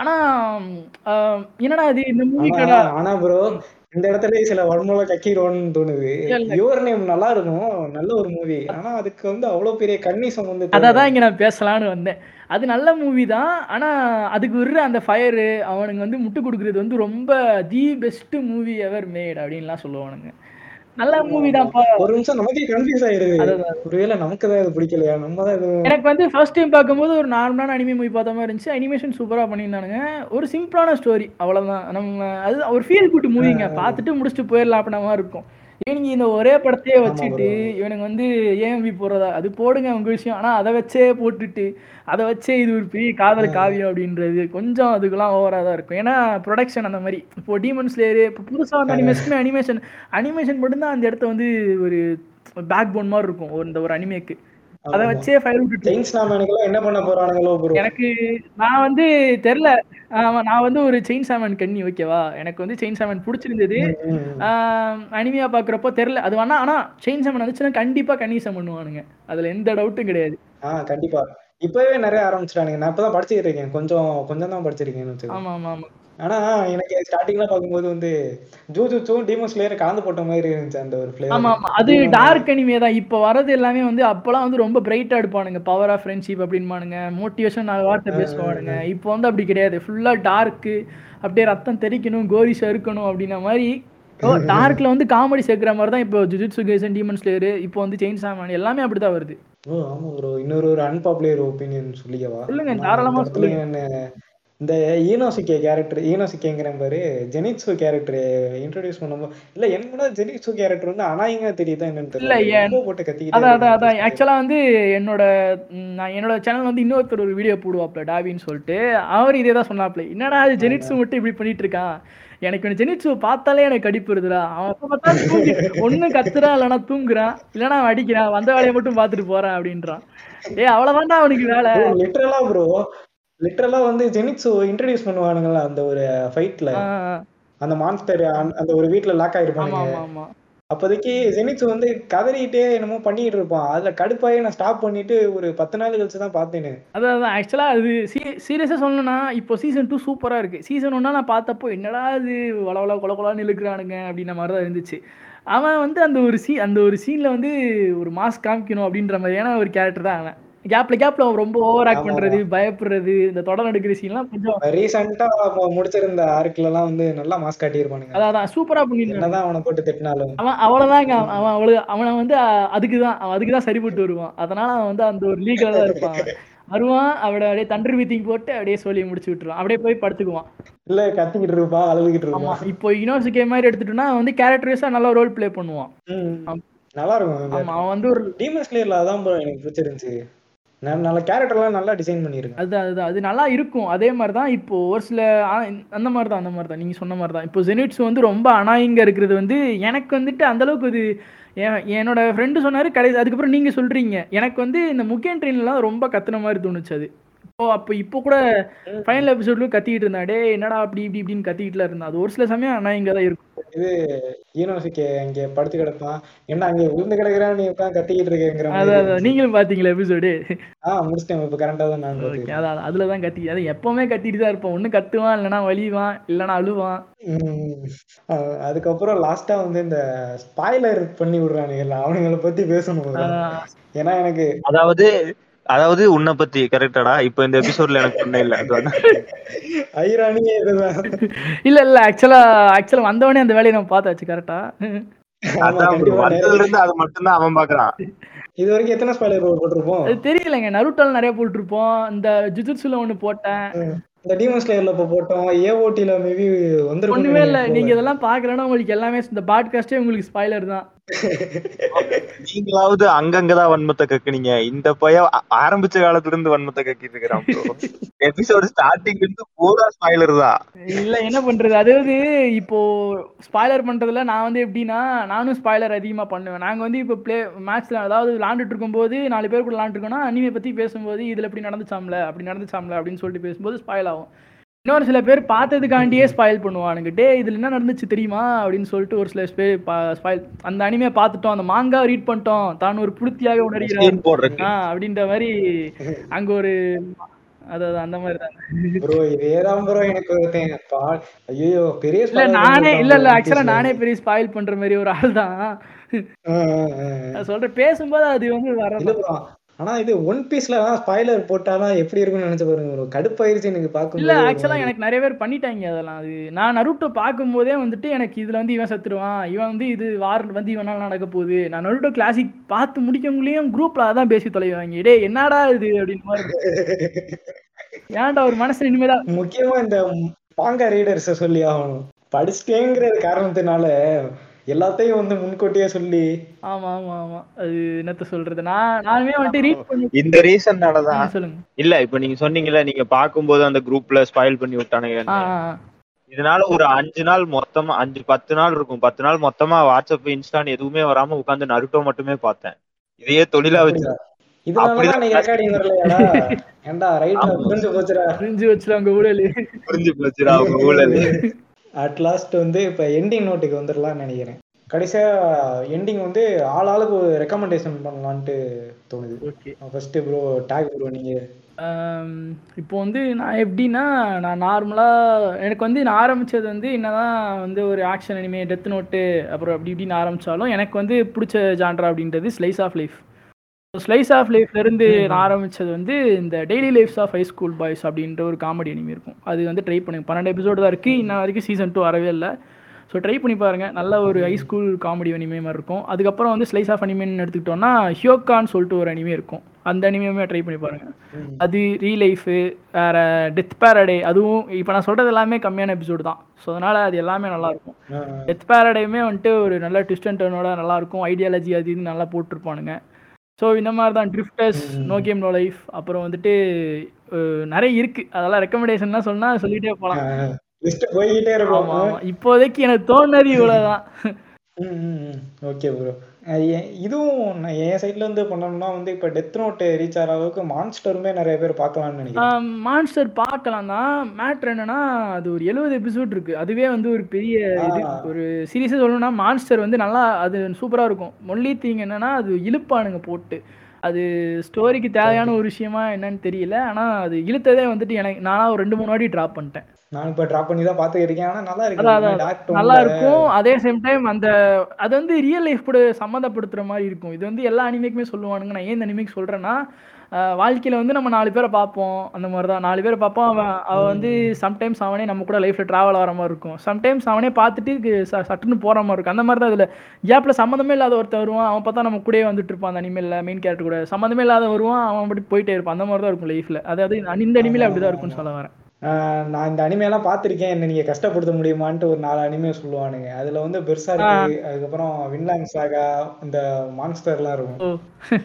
ஆனால் என்னடா இது இந்த மூவி ஆனா கடை ஆனா ப்ரோ இந்த இடத்துல சில வன்முறை கக்கிடுவோன்னு தோணுது இல்ல, இல்ல. யுவர் நேம் நல்லா இருக்கும் நல்ல ஒரு மூவி ஆனா அதுக்கு வந்து அவ்வளவு பெரிய கன்னிசம் வந்து அதை தான் இங்கே நான் பேசலான்னு வந்தேன் அது நல்ல மூவி தான் ஆனால் அதுக்கு விடுற அந்த ஃபயரு அவனுங்க வந்து முட்டு கொடுக்குறது வந்து ரொம்ப the best movie ever made அப்படின்லாம் சொல்லுவானுங்க நல்ல மூவி தான்ப்பா ஒரு நிமிஷம் நமக்கே கன்ஃபியூஸ் ஆயிடுது அதான் ஒருவேளை நமக்கு தான் இது பிடிக்கலையா நம்ம தான் இது எனக்கு வந்து ஃபர்ஸ்ட் டைம் பார்க்கும்போது ஒரு நார்மலான அனிமே மூவி பார்த்த மாதிரி இருந்துச்சு அனிமேஷன் சூப்பராக பண்ணியிருந்தானுங்க ஒரு சிம்பிளான ஸ்டோரி அவ்வளோதான் நம்ம அது ஒரு ஃபீல் குட் மூவிங்க பார்த்துட்டு முடிச்சுட்டு போயிடலாம் அப்படின்ற மாதிரி இருக்கும் இவனுங்க இந்த ஒரே படத்தையே வச்சுட்டு இவனுங்க வந்து ஏஎம்பி போடுறதா அது போடுங்க உங்க விஷயம் ஆனால் அதை வச்சே போட்டுட்டு அதை வச்சே இது ஒரு பெரிய காதல் காவியம் அப்படின்றது கொஞ்சம் அதுக்கெல்லாம் ஓவராக தான் இருக்கும் ஏன்னா ப்ரொடக்ஷன் அந்த மாதிரி இப்போ டீமன் ஸ்லேயரு இப்போ புதுசாக வந்து அனிமேஷன் அனிமேஷன் அனிமேஷன் மட்டும்தான் அந்த இடத்த வந்து ஒரு பேக் போன் மாதிரி இருக்கும் ஒரு இந்த ஒரு அனிமேக்கு அதை வச்சே ஃபயர் விட்டுட்டு செயின்ஸ் நாமனுக்கெல்லாம் என்ன பண்ண போறானுங்களோ ப்ரோ எனக்கு நான் வந்து தெரில ஆமா, நான் வந்து ஒரு செயின் சாமன் கண்ணி ஓகேவா எனக்கு வந்து செயின் சாமன் பிடிச்சிருந்தது அனிமையா பார்க்குறப்போ தெரில அது வேணா ஆனால் செயின் சாமன் வந்துச்சுன்னா கண்டிப்பாக கன்னிசம் பண்ணுவானுங்க அதில் எந்த டவுட்டும் கிடையாது ஆ கண்டிப்பா இப்பவே நிறைய ஆரம்பிச்சிட்டானுங்க நான் இப்பதான் படிச்சுட்டு இருக்கேன் கொஞ்சம் கொஞ்சம் தான் படிச்சிருக்கேன்னு வச்சுக்கோ ஆமா ஆமா ஆமா ஆனா எனக்கு ஸ்டார்டிங்ல பார்க்கும்போது வந்து ஜூஜுச்சும் டீமோஸ் லேயர் கலந்து போட்ட மாதிரி இருந்துச்சு அந்த ஒரு ஆமா ஃபிளேவர் ஆமா அது டார்க் அனிமே தான் இப்போ வரது எல்லாமே வந்து அப்போலாம் வந்து ரொம்ப பிரைட்டா எடுப்பானுங்க பவர் ஆஃப் ஃப்ரெண்ட்ஷிப் அப்படின்பானுங்க மோட்டிவேஷன் வார்த்தை பேசுவானுங்க இப்போ வந்து அப்படி கிடையாது ஃபுல்லா டார்க்கு அப்படியே ரத்தம் தெறிக்கணும் கோரிஷா இருக்கணும் அப்படின்ன மாதிரி டார்க்ல வந்து காமெடி சேர்க்குற மாதிரி தான் இப்போ ஜுஜுட்சு கேசன் டீமன் ஸ்லேயர் இப்போ வந்து செயின் சாமான் எல்லாமே அப்படிதான் வருது ஓ ஆமா ப்ரோ இன்னொரு ஒரு அன்பாப்புலர் ஒப்பீனியன் சொல்லிக்கவா சொல்லுங்க, நான் தாராளமா இந்த இடத்துல என்ன- இந்த ஈனோசிக்கே கேரக்டர் ஈனோசிக்கேங்கிற பாரு ஜெனிட்சு கேரக்டர் இன்ட்ரோடியூஸ் பண்ணும்போது இல்ல என்னோட ஜெனிட்சு கேரக்டர் வந்து அனாயிங்கா தெரியுதா என்னன்னு இல்ல, தெரியல ஏன்- ரொம்ப போட்டு கத்திக்கிட்டே அதான் அதான் அதான் இருக்கு. ஆக்சுவலாக வந்து என்னோட ம், நான் என்னோட சேனல் வந்து இன்னொருத்தர் ஒரு வீடியோ போடுவாப்ல டாவின்னு சொல்லிட்டு அவர் இதே தான் சொன்னாப்ல என்னடா அது ஜெனிட்ஸு மட்டும் இப்படி பண்ணிட்டு இருக்கான் எனக்கு இவன் ஜெனிட்ஸு பார்த்தாலே எனக்கு கடிப்பு வருதுடா அவன் எப்போ பார்த்தா தூங்கி ஒன்று கத்துறான் இல்லைனா தூங்குறான் இல்லைனா அவன் அடிக்கிறான் வந்த வேலையை மட்டும் பார்த்துட்டு போறான் அப்படின்றான் ஏய் அவ்வளோதான்டா அவனுக்கு வேலை லிட்டரலா ப்ரோ லிட்டரலா வந்து ஜெனிட்சு இன்ட்ரடியூஸ் பண்ணுவானுங்களா அந்த ஒரு ஃபைட்ல ஆ, ஆ. அந்த மான்ஸ்டர் அந்த ஒரு வீட்ல லாக் ஆமா ஆயிருப்பானுங்க ஆமா ஆமா அப்போதைக்கு ஜெனிட்சு வந்து கதறிட்டே என்னமோ பண்ணிட்டு இருப்பான் அதுல கடுப்பாயே நான் ஸ்டாப் பண்ணிட்டு ஒரு பத்து நாள் கழிச்சு தான் பார்த்தேன்னு அதான் அதான் ஆக்சுவலாக அது சீ சீரியஸாக சொல்லணும்னா இப்போ சீசன் டூ சூப்பராக இருக்குது சீசன் ஒன்னா நான் பார்த்தப்போ என்னடா இது வளவள கொல கொலான்னு இழுக்கிறானுங்க அப்படின்ற மாதிரி தான் இருந்துச்சு அவன் வந்து அந்த ஒரு சீ அந்த ஒரு சீனில் வந்து ஒரு மாஸ் காமிக்கணும் அப்படின்ற மாதிரியான ஒரு கேரக்டர் தான் அவன் கேப்ல கேப்ல அவன் ரொம்ப ஓவர் ஆக்ட் ஆமா, பண்றது பயப்படுறது இந்த தொடர் எடுக்கிற சீன்லாம் கொஞ்சம் ரீசெண்டா முடிச்சிருந்த ஆர்க்ல எல்லாம் வந்து நல்லா மாஸ் காட்டியிருப்பானுங்க அதான் அதான் சூப்பரா பண்ணிருந்தான் என்னதான் அவனை போட்டு திட்டினாலும் அவன் அவ்வளவுதாங்க அவன் அவன் அவ்வளவு அவனை வந்து அஹ், அதுக்குதான் அவன் அதுக்குதான் சரிப்பட்டு வருவான் அதனால அவன் வந்து அந்த ஒரு லீக்ல தான் இருப்பான் வருவான் அவட அப்படியே தண்டர் மீட்டிங் போட்டு அப்படியே சொல்லி முடிச்சு விட்டுருவான் அப்படியே போய் படுத்துக்குவான் இல்ல கத்திக்கிட்டு இருப்பான் அழுதுகிட்டு ஆமா இருப்பான் இப்போ யூனிவர்சிட்டி மாதிரி எடுத்துட்டோம்னா அவன் வந்து கேரக்டர்ஸா நல்லா ரோல் ப்ளே பண்ணுவான் ம். நல்லா இருக்கும் ஆமா அவன் வந்து ஒரு டீமன் ஸ்லேயர்ல அதான் bro எனக்கு பிடிச்சிருந்துச்சு நான் நல்ல கேரக்டர்லாம் நல்லா டிசைன் பண்ணிருக்கேன் அது அது அது நல்லா இருக்கும் அதே மாதிரி தான் இப்போ ஒரு சில ஆ, அந்த மாதிரி தான் அந்த மாதிரி தான் நீங்கள் சொன்ன மாதிரி தான் இப்போ ஜெனிட்ஸ் வந்து ரொம்ப அனாயிங்க இருக்கிறது வந்து எனக்கு வந்துட்டு அந்த அளவுக்கு இது என் என்னோட ஃப்ரெண்டு சொன்னார் கடைசி அதுக்கப்புறம் நீங்கள் சொல்கிறீங்க எனக்கு வந்து இந்த முக்கியன் ட்ரெயின்லாம் ரொம்ப கத்துன மாதிரி தோணுச்சு அது இப்போ அப்போ இப்போ கூட ஃபைனல் எபிசோட்லயும் கத்திக்கிட்டு இருந்தா டே என்னடா அப்படி இப்படி இப்படின்னு கத்திக்கிட்டுல இருந்தா அது ஒரு சில சமயம் அனாயிங்க தான் இருக்கும் யூனிவர்சிட்டி அங்க படுத்து கிடப்பான் என்ன அங்க விழுந்து கிடக்குறான் நீ உட்காந்து கத்திக்கிட்டு இருக்கேங்கிற அது மாதிரி அது நீங்களும் பார்த்தீங்களா எபிசோடு ஆ முடிச்சிட்டேன் இப்ப கரெக்டா தான் நான் ஓகே பார்த்துக்கிறேன். அதான் அதில் தான் கத்தி அது எப்பவுமே கத்திட்டு தான் இருப்பான் ஒன்று கத்துவான் இல்லைனா வலிவான் இல்லைனா அழுவான் ம். அஹ் அதுக்கப்புறம் லாஸ்டா வந்து இந்த ஸ்பாய்லர் பண்ணி விடுறானுங்கல்ல அவனுங்கள பத்தி பேசணும் bro. ஆஹ் ஏன்னா எனக்கு அதாவது அதாவது உன்னை பத்தி கரெக்டாடா இப்ப இந்த எபிசோட்ல எனக்கு ஒண்ணு இல்ல அது வந்து ஐரானியே இதுதான் இல்ல இல்ல ஆக்சுவலா ஆக்சுவலா வந்தவனே அந்த வேலையை நம்ம பார்த்தாச்சு கரெக்டா ஆமா, அதான் bro. கண்டிப்பா வந்ததுல நிறைய- இருந்து அது மட்டும்தான் அவன் பாக்குறான் இது வரைக்கும் எத்தனை ஸ்பாய்லர் போட்டிருப்போம் அது தெரியலங்க நருட்டால நிறைய போட்டிருப்போம் இந்த ஜுஜுட்சுல ஒண்ணு போட்டேன் இந்த டீமன் ஸ்லேயர்ல இப்ப போட்டோம் ஏஓடில மேபி ஒண்ணுமே இல்ல நீங்க வந்துருக்கும் இதெல்லாம் பாக்கலன்னா உங்களுக்கு எல்லாமே இந்த பாட்காஸ்டே உங்களுக்கு ஸ்பாய்லர் தான் நீங்களாவது அங்கங்கதான் வன்மத்தை கக்குனீங்க இந்த பையன் ஆ- ஆரம்பிச்ச காலத்துல இருந்து வன்மத்தை கக்கிட்டு இருக்கிறான் ப்ரோ எபிசோடு ஸ்டார்டிங்ல இருந்து பூரா ஸ்பாய்லர் தான் இல்ல என்ன பண்றது அதாவது இப்போ ஸ்பாய்லர் பண்றதுல நான் வந்து எப்படின்னா நானும் ஸ்பாய்லர் அதிகமா பண்ணுவேன் நாங்க வந்து இப்போ ப்ளே மேட்ச்ல அதாவது விளாண்டுட்டு இருக்கும்போது நாலு பேர் கூட விளாண்டுருக்கோம்னா அனிமே பத்தி பேசும்போது இதுல இப்படி நடந்துச்சாம்ல அப்படி நடந்துச்சாம்ல அப்படின்னு சொல்லிட்டு பேசும்போது ஸ்பாயில் ஆகும் இன்னொரு சில பேர் பார்த்ததுக்காண்டியே ஸ்பாயில் பண்ணுவானுங்க டே இதுல என்ன நடந்துச்சு தெரியுமா அப்படின்னு சொல்லிட்டு ஒரு சில பேர் ஸ்பாயில் அந்த அனிமே பார்த்துட்டோம் அந்த மாங்கா ரீட் பண்ணிட்டோம் தான் ஒரு புளுத்தியாக உணர்கிறார் Scene போடுறதுக்கு ஆ அப்படின்ற மாதிரி அங்க ஒரு அதாவது அந்த மாதிரி தான் ப்ரோ இதேதான் ப்ரோ எனக்கு ஒருத்தன் பா- ஐயோ பெரிய இல்ல spoiler நானே பண்ணிட்டான் இல்ல இல்ல bro, ஆக்சுவலா One நானே பெரிய ஸ்பாயில் பண்ற மாதிரி ஒரு ஆள் தான் Piece ல. ஆ, ஆ, ஆ. நான் சொல்றேன் பேசும்போது அது வந்து இல்ல வர ப்ரோ ஆனா இது ஒன் பீஸ்ல ஸ்பாய்லர் போட்டாதான் எப்படி இருக்கும்னு நினைச்சு பாருங்க ப்ரோ கடுப்பாயிருச்சு எனக்கு இல்ல பார்க்கும்போது ஒரு ஆக்சுவலா மாதிரி. எனக்கு நிறைய பேர் பண்ணிட்டாங்க அதெல்லாம் அது நான் நருட்டோ பார்க்கும்போதே வந்துட்டு எனக்கு இதுல வந்து இவன் செத்துருவான் இவன் வந்து இது வார் வந்து இவனால நடக்க போகுது நான் நருட்டோ கிளாசிக் பார்த்து முடிக்கவங்களையும் குரூப்ல அதான் பேசி தொலைவாங்க டேய் என்னடா இது அப்படின்னு மாதிரி இருக்கும். ஏன்டா ஒரு மனசு இனிமேதான் முக்கியமா இந்த மாங்கா ரீடர்ஸ சொல்லி ஆகணும் படிச்சிட்டேங்கிற காரணத்தினால எல்லாத்தையும் வந்து முன்கூட்டியே சொல்லி ஆமா ஆமா ஆமா அது என்னத்த சொல்றது நான் நானுமே வந்துட்டு ரீட் பண்ணி இந்த ரீசன்னாலதான் ஆ, சொல்லுங்க இல்ல இப்ப நீங்க சொன்னீங்கல்ல நீங்க பாக்கும்போது அந்த குரூப்ல ஸ்பாயில் பண்ணி ஆ விட்டானுங்க ஆ, ஆ. இதனால ஒரு அஞ்சு நாள் மொத்தமா அஞ்சு பத்து நாள் இருக்கும் பத்து நாள் மொத்தமா வாட்ஸ்அப் இன்ஸ்டான் எதுவுமே வராம உட்காந்து நருட்டோ மட்டுமே பார்த்தேன் இதையே தொழிலா வச்சு இதனாலதான் அப்படிதான் நீ ரெக்கார்டிங் வரலையாடா ஏன்டா ரைட்ல ஆமா. புரிஞ்சு போச்சுடா புரிஞ்சு வச்சிருவாங்க ஊழல் புரிஞ்சு போச்சுடா அவங்க ஊழல் அட் லாஸ்ட் வந்து இப்ப எண்டிங் நோட்டுக்கு வந்துடலாம்னு நினைக்கிறேன் கடைசியா எண்டிங் வந்து ஆள் ஆளுக்கு ஒரு ரெக்கமெண்டேஷன் பண்ணலான்ட்டு தோணுது okay first bro take bro நீங்க இப்போ வந்து நான் எப்படின்னா நான் நார்மலாக எனக்கு வந்து நான் ஆரம்பித்தது வந்து என்னதான் வந்து ஒரு ஆக்ஷன் அனிமே டெத் நோட்டு அப்புறம் அப்படி இப்படின்னு ஆரம்பித்தாலும் எனக்கு வந்து பிடிச்ச ஜான்ரா அப்படின்றது slice of life slice of லைஃப்லேருந்து நான் ஆரம்பித்தது வந்து இந்த daily lives of high school boys அப்படின்ற ஒரு காமெடி அனிமே இருக்கும் அது வந்து ட்ரை பண்ணி பன்னெண்டு எபிசோடு தான் இருக்குது இன்ன வரைக்கும் சீசன் டூ வரவே இல்லை ஸோ ட்ரை பண்ணி பாருங்கள் நல்ல ஒரு ஹை ஸ்கூல் காமெடி அனிமே மாதிரி இருக்கும் அதுக்கப்புறம் வந்து ஸ்லைஸ் ஆஃப் அனிமேன்னு எடுத்துக்கிட்டோம்னா ஹியோகான்னு சொல்லிட்டு ஒரு அனிமே இருக்கும் அந்த அனிமேயுமே ட்ரை பண்ணி பாருங்கள் அது ரீ லைஃபு வேறு டெத் பேரடே அதுவும் இப்போ நான் சொல்கிறது எல்லாமே கம்மியான எபிசோடு தான் ஸோ அதனால் அது எல்லாமே நல்லாயிருக்கும் டெத் பேரடையுமே வந்துட்டு ஒரு நல்ல ட்விஸ்ட் அண்ட் டர்னோட நல்லாயிருக்கும் ஐடியாலஜி அது இது நல்லா போட்டிருப்பானுங்க ஸோ இந்த மாதிரி தான் drifters no game no life அப்புறம் வந்துட்டு அஹ், நிறைய இருக்குது அதெல்லாம் ரெக்கமெண்டேஷன்லாம் சொன்னால் சொல்லிகிட்டே போகலாம் லிஸ்ட் போய்கிட்டே இருக்கும் ஆமாம் ஆமாம் இப்போதைக்கு எனக்கு தோணுனது இவ்வளோதான் ஓகே ப்ரோ இதுவும் நான் என் சைட்ல இருந்து பண்ணணும்னா வந்து இப்ப டெத் நோட் ரீச் ஆகிற அளவுக்கு மான்ஸ்டருமே நிறைய பேர் பார்க்கலாம்னு நினைக்கிறேன் மான்ஸ்டர் பார்க்கலாம் தான் மேட்ரு என்னன்னா அது ஒரு எழுபது எபிசோட் இருக்கு அதுவே வந்து ஒரு பெரிய இது ஆ. ஒரு சீரியஸாக சொல்லணும்னா மான்ஸ்டர் வந்து நல்லா அது சூப்பராக இருக்கும் ஒன்லி திங் என்னன்னா அது இழுப்பானுங்க போட்டு அது ஸ்டோரிக்கு தேவையான ஒரு விஷயமா என்னன்னு தெரியல ஆனால் அது இழுத்ததே வந்துட்டு எனக்கு நானா ஒரு ரெண்டு மூணு வாட்டி ட்ராப் பண்ணிட்டேன் நான் இப்ப டிராப் பண்ணி தான் பாத்துக்கிட்டு இருக்கேன் ஆனா நல்லா அதான், அதான். இருக்கு டார்க் நல்லா இருக்கும் அதே சேம் டைம் அந்த அது வந்து ரியல் லைஃப் கூட சம்மந்தப்படுத்துற மாதிரி இருக்கும் இது வந்து எல்லா அனிமேக்குமே சொல்லுவானுங்க நான் ஏன் இந்த அனிமேக்கு சொல்றேன்னா அஹ், வாழ்க்கையில வந்து நம்ம நாலு பேரை பார்ப்போம் அந்த மாதிரி தான் நாலு பேரை பார்ப்போம் அவன் அவன் வந்து சம்டைம்ஸ் அவனே நம்ம கூட லைஃப்ல டிராவல் ஆகிற மாதிரி இருக்கும் சம்டைம்ஸ் அவனே பார்த்துட்டு கு- ச- சட்டுன்னு போற மாதிரி இருக்கும் அந்த மாதிரி தான் இதுல கேப்ல சம்மந்தமே இல்லாத ஒருத்தன் வருவான் அவன் பார்த்தா நம்ம கூடயே வந்துட்டு இருப்பான் அந்த அனிமேல மெயின் கேரக்டர் கூட சம்மந்தமே இல்லாத வருவான் அவன் அப்படி போயிட்டே இருப்பான் அந்த மாதிரி தான் இருக்கும் லைஃப்ல அதாவது இந்த அனிமேல அப்படிதான் இருக்கும்னு சொல்ல வரேன் ஆஹ் நான் இந்த அனிமே எல்லாம் பார்த்திருக்கேன் என்ன நீங்க கஷ்டப்படுத்த முடியுமான்ட்டு ஒரு நாலு அனிமே சொல்லுவானுங்க அதுல வந்து பெருசா இருக்கு அதுக்கப்புறம் வின்லாங் சாகா இந்த மான்ஸ்டர் எல்லாம் இருக்கும் ஓ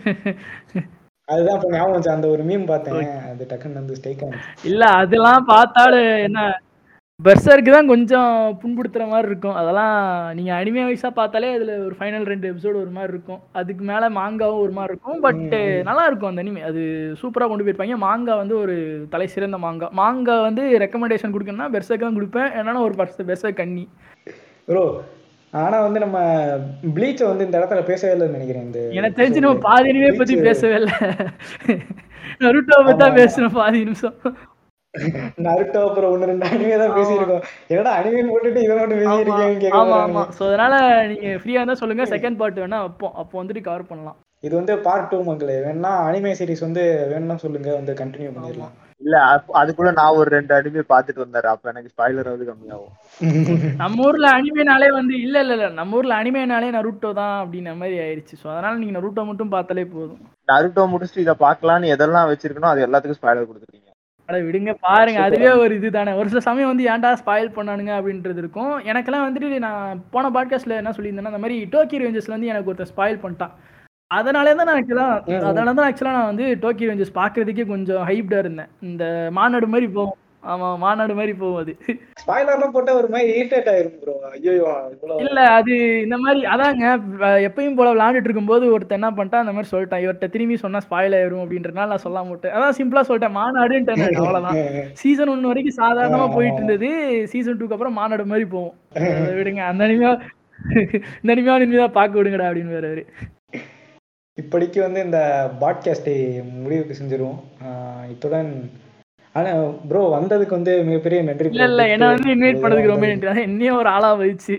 அதுதான் இப்ப ஞாபகம் வந்துச்சு. அந்த ஒரு மீம் பார்த்தேன் அது டக்குன்னு வந்து ஸ்டேக் ஆனிச்சு இல்ல அதெல்லாம் பார்த்தாலும் என்ன பெர்சருக்கு தான் கொஞ்சம் புண்படுத்துற மாதிரி இருக்கும் அதெல்லாம் நீங்க அனிமே வைஸா பார்த்தாலே அதுல ஒரு ஃபைனல் ரெண்டு எபிசோடு ஒரு மாதிரி இருக்கும் அதுக்கு மேல மாங்காவும் ஒரு மாதிரி இருக்கும் பட் நல்லா இருக்கும் அந்த அனிமே அது சூப்பரா கொண்டு போயிருப்பாங்க மாங்கா வந்து ஒரு தலை சிறந்த மாங்கா மாங்கா வந்து ரெக்கமெண்டேஷன் கொடுக்கணும்னா பெர்சருக்கு தான் கொடுப்பேன் என்னன்னா ஒரு பர்ச பெர்சர் கண்ணி ப்ரோ ஆனா வந்து நம்ம ப்ளீச்ச வந்து இந்த இடத்துல பேசவே இல்லைன்னு நினைக்கிறேன் இந்த எனக்கு தெரிஞ்சு நம்ம பாதி அனிமே பத்தி Bleach- பேசவே இல்லை நருட்டோ பத்தி தான் ஆமா. பேசணும் பாதி நிமிஷம் நருட்டோ அப்புறம் ஒண்ணு ரெண்டு அனிமே தான் பேசியிருக்கோம் என்னடா அனிமே போட்டுட்டு இதை மட்டும் பேசியிருக்கேன்னு கேட்க ஆமா போறாங்க. ஆமா சோ அதனால நீங்க ஃப்ரீயா இருந்தா சொல்லுங்க செகண்ட் பார்ட் வேணா வைப்போம் அப்போ வந்துட்டு கவர் பண்ணலாம் இது வந்து பார்ட் டூ மக்களே வேணா அனிமே சீரிஸ் வந்து வேணும்னா சொல்லுங்க வந்து கண்டினியூ பண்ணிடலாம் இல்ல அப்ப- அதுக்குள்ள நான் ஒரு ரெண்டு அடிமை பாத்துட்டு வந்தாரு அப்ப எனக்கு ஸ்பாய்லர் வந்து கம்மியாகும் நம்ம ஊர்ல அனிமேனாலே வந்து இல்ல இல்ல இல்ல நம்ம ஊர்ல அனிமேனாலே நருட்டோ தான் அப்படின்ற மாதிரி ஆயிருச்சு சோ அதனால நீங்க நருட்டோ மட்டும் பார்த்தாலே போதும் நருட்டோ முடிச்சுட்டு இதை பார்க்கலான்னு எதெல்லாம் வச்சிருக்கணும் அது எல்லாத்துக்கும் ஸ்பாய்லர் கொடுத்துருக்கீங்க அட விடுங்க பாருங்க அதுவே ஒரு இதுதானே ஒரு சில சமயம் வந்து ஏன்டா ஸ்பாயில் பண்ணானுங்க அப்படின்றது இருக்கும் எனக்கெல்லாம் வந்துட்டு நான் போன பாட்காஸ்ட்ல என்ன சொல்லியிருந்தேன்னா இந்த மாதிரி டோக்கி ரேஞ்சஸ்ல வந்து எனக்கு ஒருத்தர் ஸ்பாயில் பண்ணிட்டான் அதனாலே தான் நான் ஆக்சுவலாக அதனால தான் ஆக்சுவலாக நான் வந்து டோக்கி ரேஞ்சஸ் பார்க்கறதுக்கே கொஞ்சம் ஹைப்டாக இருந்தேன் இந்த மாநாடு மாதிரி போகும் ஆமா மாநாடு மாதிரி போகும் அது ஸ்பாய்லர்லாம் போட்டா ஒரு மாதிரி இரிட்டேட் ஆயிரும் ப்ரோ ஐயோ இவ்வளவு இல்ல அது இந்த மாதிரி அதாங்க வ- எப்பயும் போல விளையாண்டுட்டு இருக்கும்போது ஒருத்தன் என்ன பண்ணிட்டான் அந்த மாதிரி சொல்லிட்டான் இவர்கிட்ட திரும்பி சொன்னா ஸ்பாயில் ஆயிரும் அப்படின்றனால நான் சொல்லாம விட்டேன் அதான் சிம்பிளா சொல்லிட்டேன் மாநாடுன்ட்டேன் நான். அவ்வளவுதான் சீசன் ஒன் வரைக்கும் சாதாரணமா போயிட்டு இருந்தது சீசன் டூக்கு அப்புறம் மாநாடு மாதிரி போகும் அதை விடுங்க அந்த அனிமையா இந்த அனிமையா இனிமேதான் பார்க்க விடுங்கடா அப்படின்னு வேற அவரு இப்படிக்கு வந்து இந்த பாட்காஸ்டை முடிவுக்கு செஞ்சிருவோம் ஆஹ் இத்துடன் ஆனா ப்ரோ வந்ததுக்கு வந்து மிகப்பெரிய நன்றி இல்ல இல்ல என்ன வந்து இன்வைட் பண்ணதுக்கு ரொம்ப நன்றி அதான் என்னையும் ஒரு ஆளா வச்சு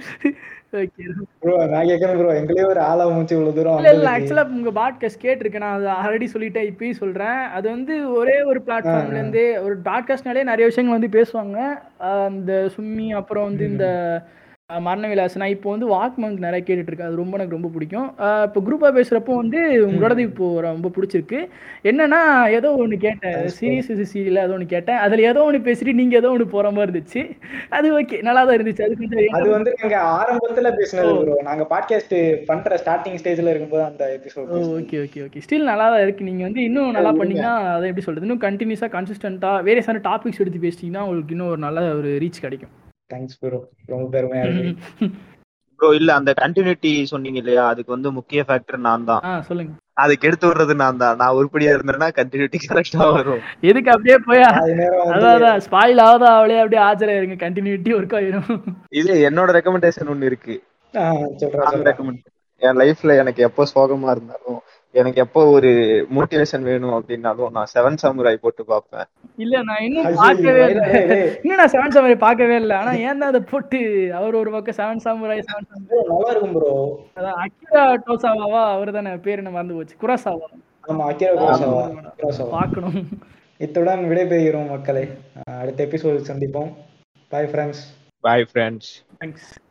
ஓகே ப்ரோ நான் கேட்கறேன் ப்ரோ எங்களையே ஒரு ஆளா மூச்சு இவ்வளவு தூரம் இல்ல இல்ல வந்ததுக்கு. ஆக்சுவலா உங்க பாட்காஸ்ட் கேட்டிருக்கேன் நான் அதை ஆல்ரெடி சொல்லிட்டேன் இப்பயும் சொல்றேன் அது வந்து ஒரே ஒரு பிளாட்ஃபார்ம்ல இருந்து ஒரு பாட்காஸ்ட்னாலே நிறைய விஷயங்கள் வந்து பேசுவாங்க ஆஹ் இந்த சும்மி அப்புறம் வந்து இந்த ஆஹ் மரண விலாஸ் நான் இப்போ வந்து வாக்மங்க் நிறைய கேட்டுட்டு இருக்கேன் அது ரொம்ப எனக்கு ரொம்ப பிடிக்கும் ஆஹ் இப்போ குரூப்பா பேசுறப்போ வந்து உங்களோடது இப்போ ரொம்ப பிடிச்சிருக்கு என்னன்னா ஏதோ ஒன்று கேட்டேன் சீரியஸ் சீரியல் ஏதோ ஒன்று கேட்டேன் அதுல ஏதோ ஒன்று பேசிட்டு நீங்க ஏதோ ஒன்று போற மாதிரி இருந்துச்சு அது ஓகே நல்லா தான் இருந்துச்சு அது கொஞ்சம் அது வந்து நாங்க ஆரம்பத்துல பேசினது ப்ரோ நாங்க பாட்காஸ்ட் பண்ற ஸ்டார்டிங் ஸ்டேஜ்ல இருக்கும்போது அந்த episode okay okay okay still நல்லா தான் இருக்கு நீங்க வந்து இன்னும் நல்லா பண்ணீங்கன்னா அதை எப்படி சொல்றது இன்னும் கண்டினியூஸா கன்சிஸ்டன்ட்டா வேரியஸான டாபிக்ஸ் எடுத்து பேசிட்டீங்கன்னா உங்களுக்கு இன்னும் ஒரு நல்ல ஒரு ரீச் கிடைக்கும் தேங்க்ஸ் ப்ரோ ரொம்ப பெருமையா இருக்கு ப்ரோ இல்ல அந்த கண்டினியூட்டி சொன்னீங்க இல்லையா அதுக்கு வந்து முக்கிய ஃபேக்டர் நான் தான் ஆ சொல்லுங்க அதுக்கு எடுத்து விடுறது நான் தான் நான் உருப்படியா இருந்தேன்னா கண்டினியூட்டி கரெக்டா வரும் எதுக்கு அப்படியே போய் அது நேரம் வந்து அதான் அதான் ஸ்பாயில் ஆகுதா அவளே அப்படியே ஆஜராயிருங்க கண்டினியூட்டி ஒர்க் ஆயிரும் இது என்னோட ரெக்கமெண்டேஷன் ஒண்ணு இருக்கு ஆஹ் சொல்றேன் அந்த சொல்றேன் ரெக்கமெண்ட் என் லைஃப்ல எனக்கு எப்போ சோகமா இருந்தாலும் எனக்கு எப்போ ஒரு மோட்டிவேஷன் வேணும் அப்படின்னாலும் நான் செவன் சாமுராய் போட்டு பார்ப்பேன் இல்ல நான் இன்னும் ஐயோ, பார்க்கவே இல்லை டேய், டேய். இன்னும் நான் செவன் சாமுராய் பார்க்கவே இல்லை ஆனா ஏன் தான் அதை போட்டு அவர் ஒரு பக்கம் seven samurai seven samurai bro, நல்லா இருக்கும் ப்ரோ அதான் அக்கிரா டோசாவாவா அவர் தானே பேர் என்ன மறந்து போச்சு குராசாவா ஆமா அக்கிரா குரோசாவா குரோசாவா பார்க்கணும் இத்துடன் விடைபெறுகிறோம் மக்களை ஆஹ் அடுத்த எபிசோடில் சந்திப்போம் bye friends bye friends thanks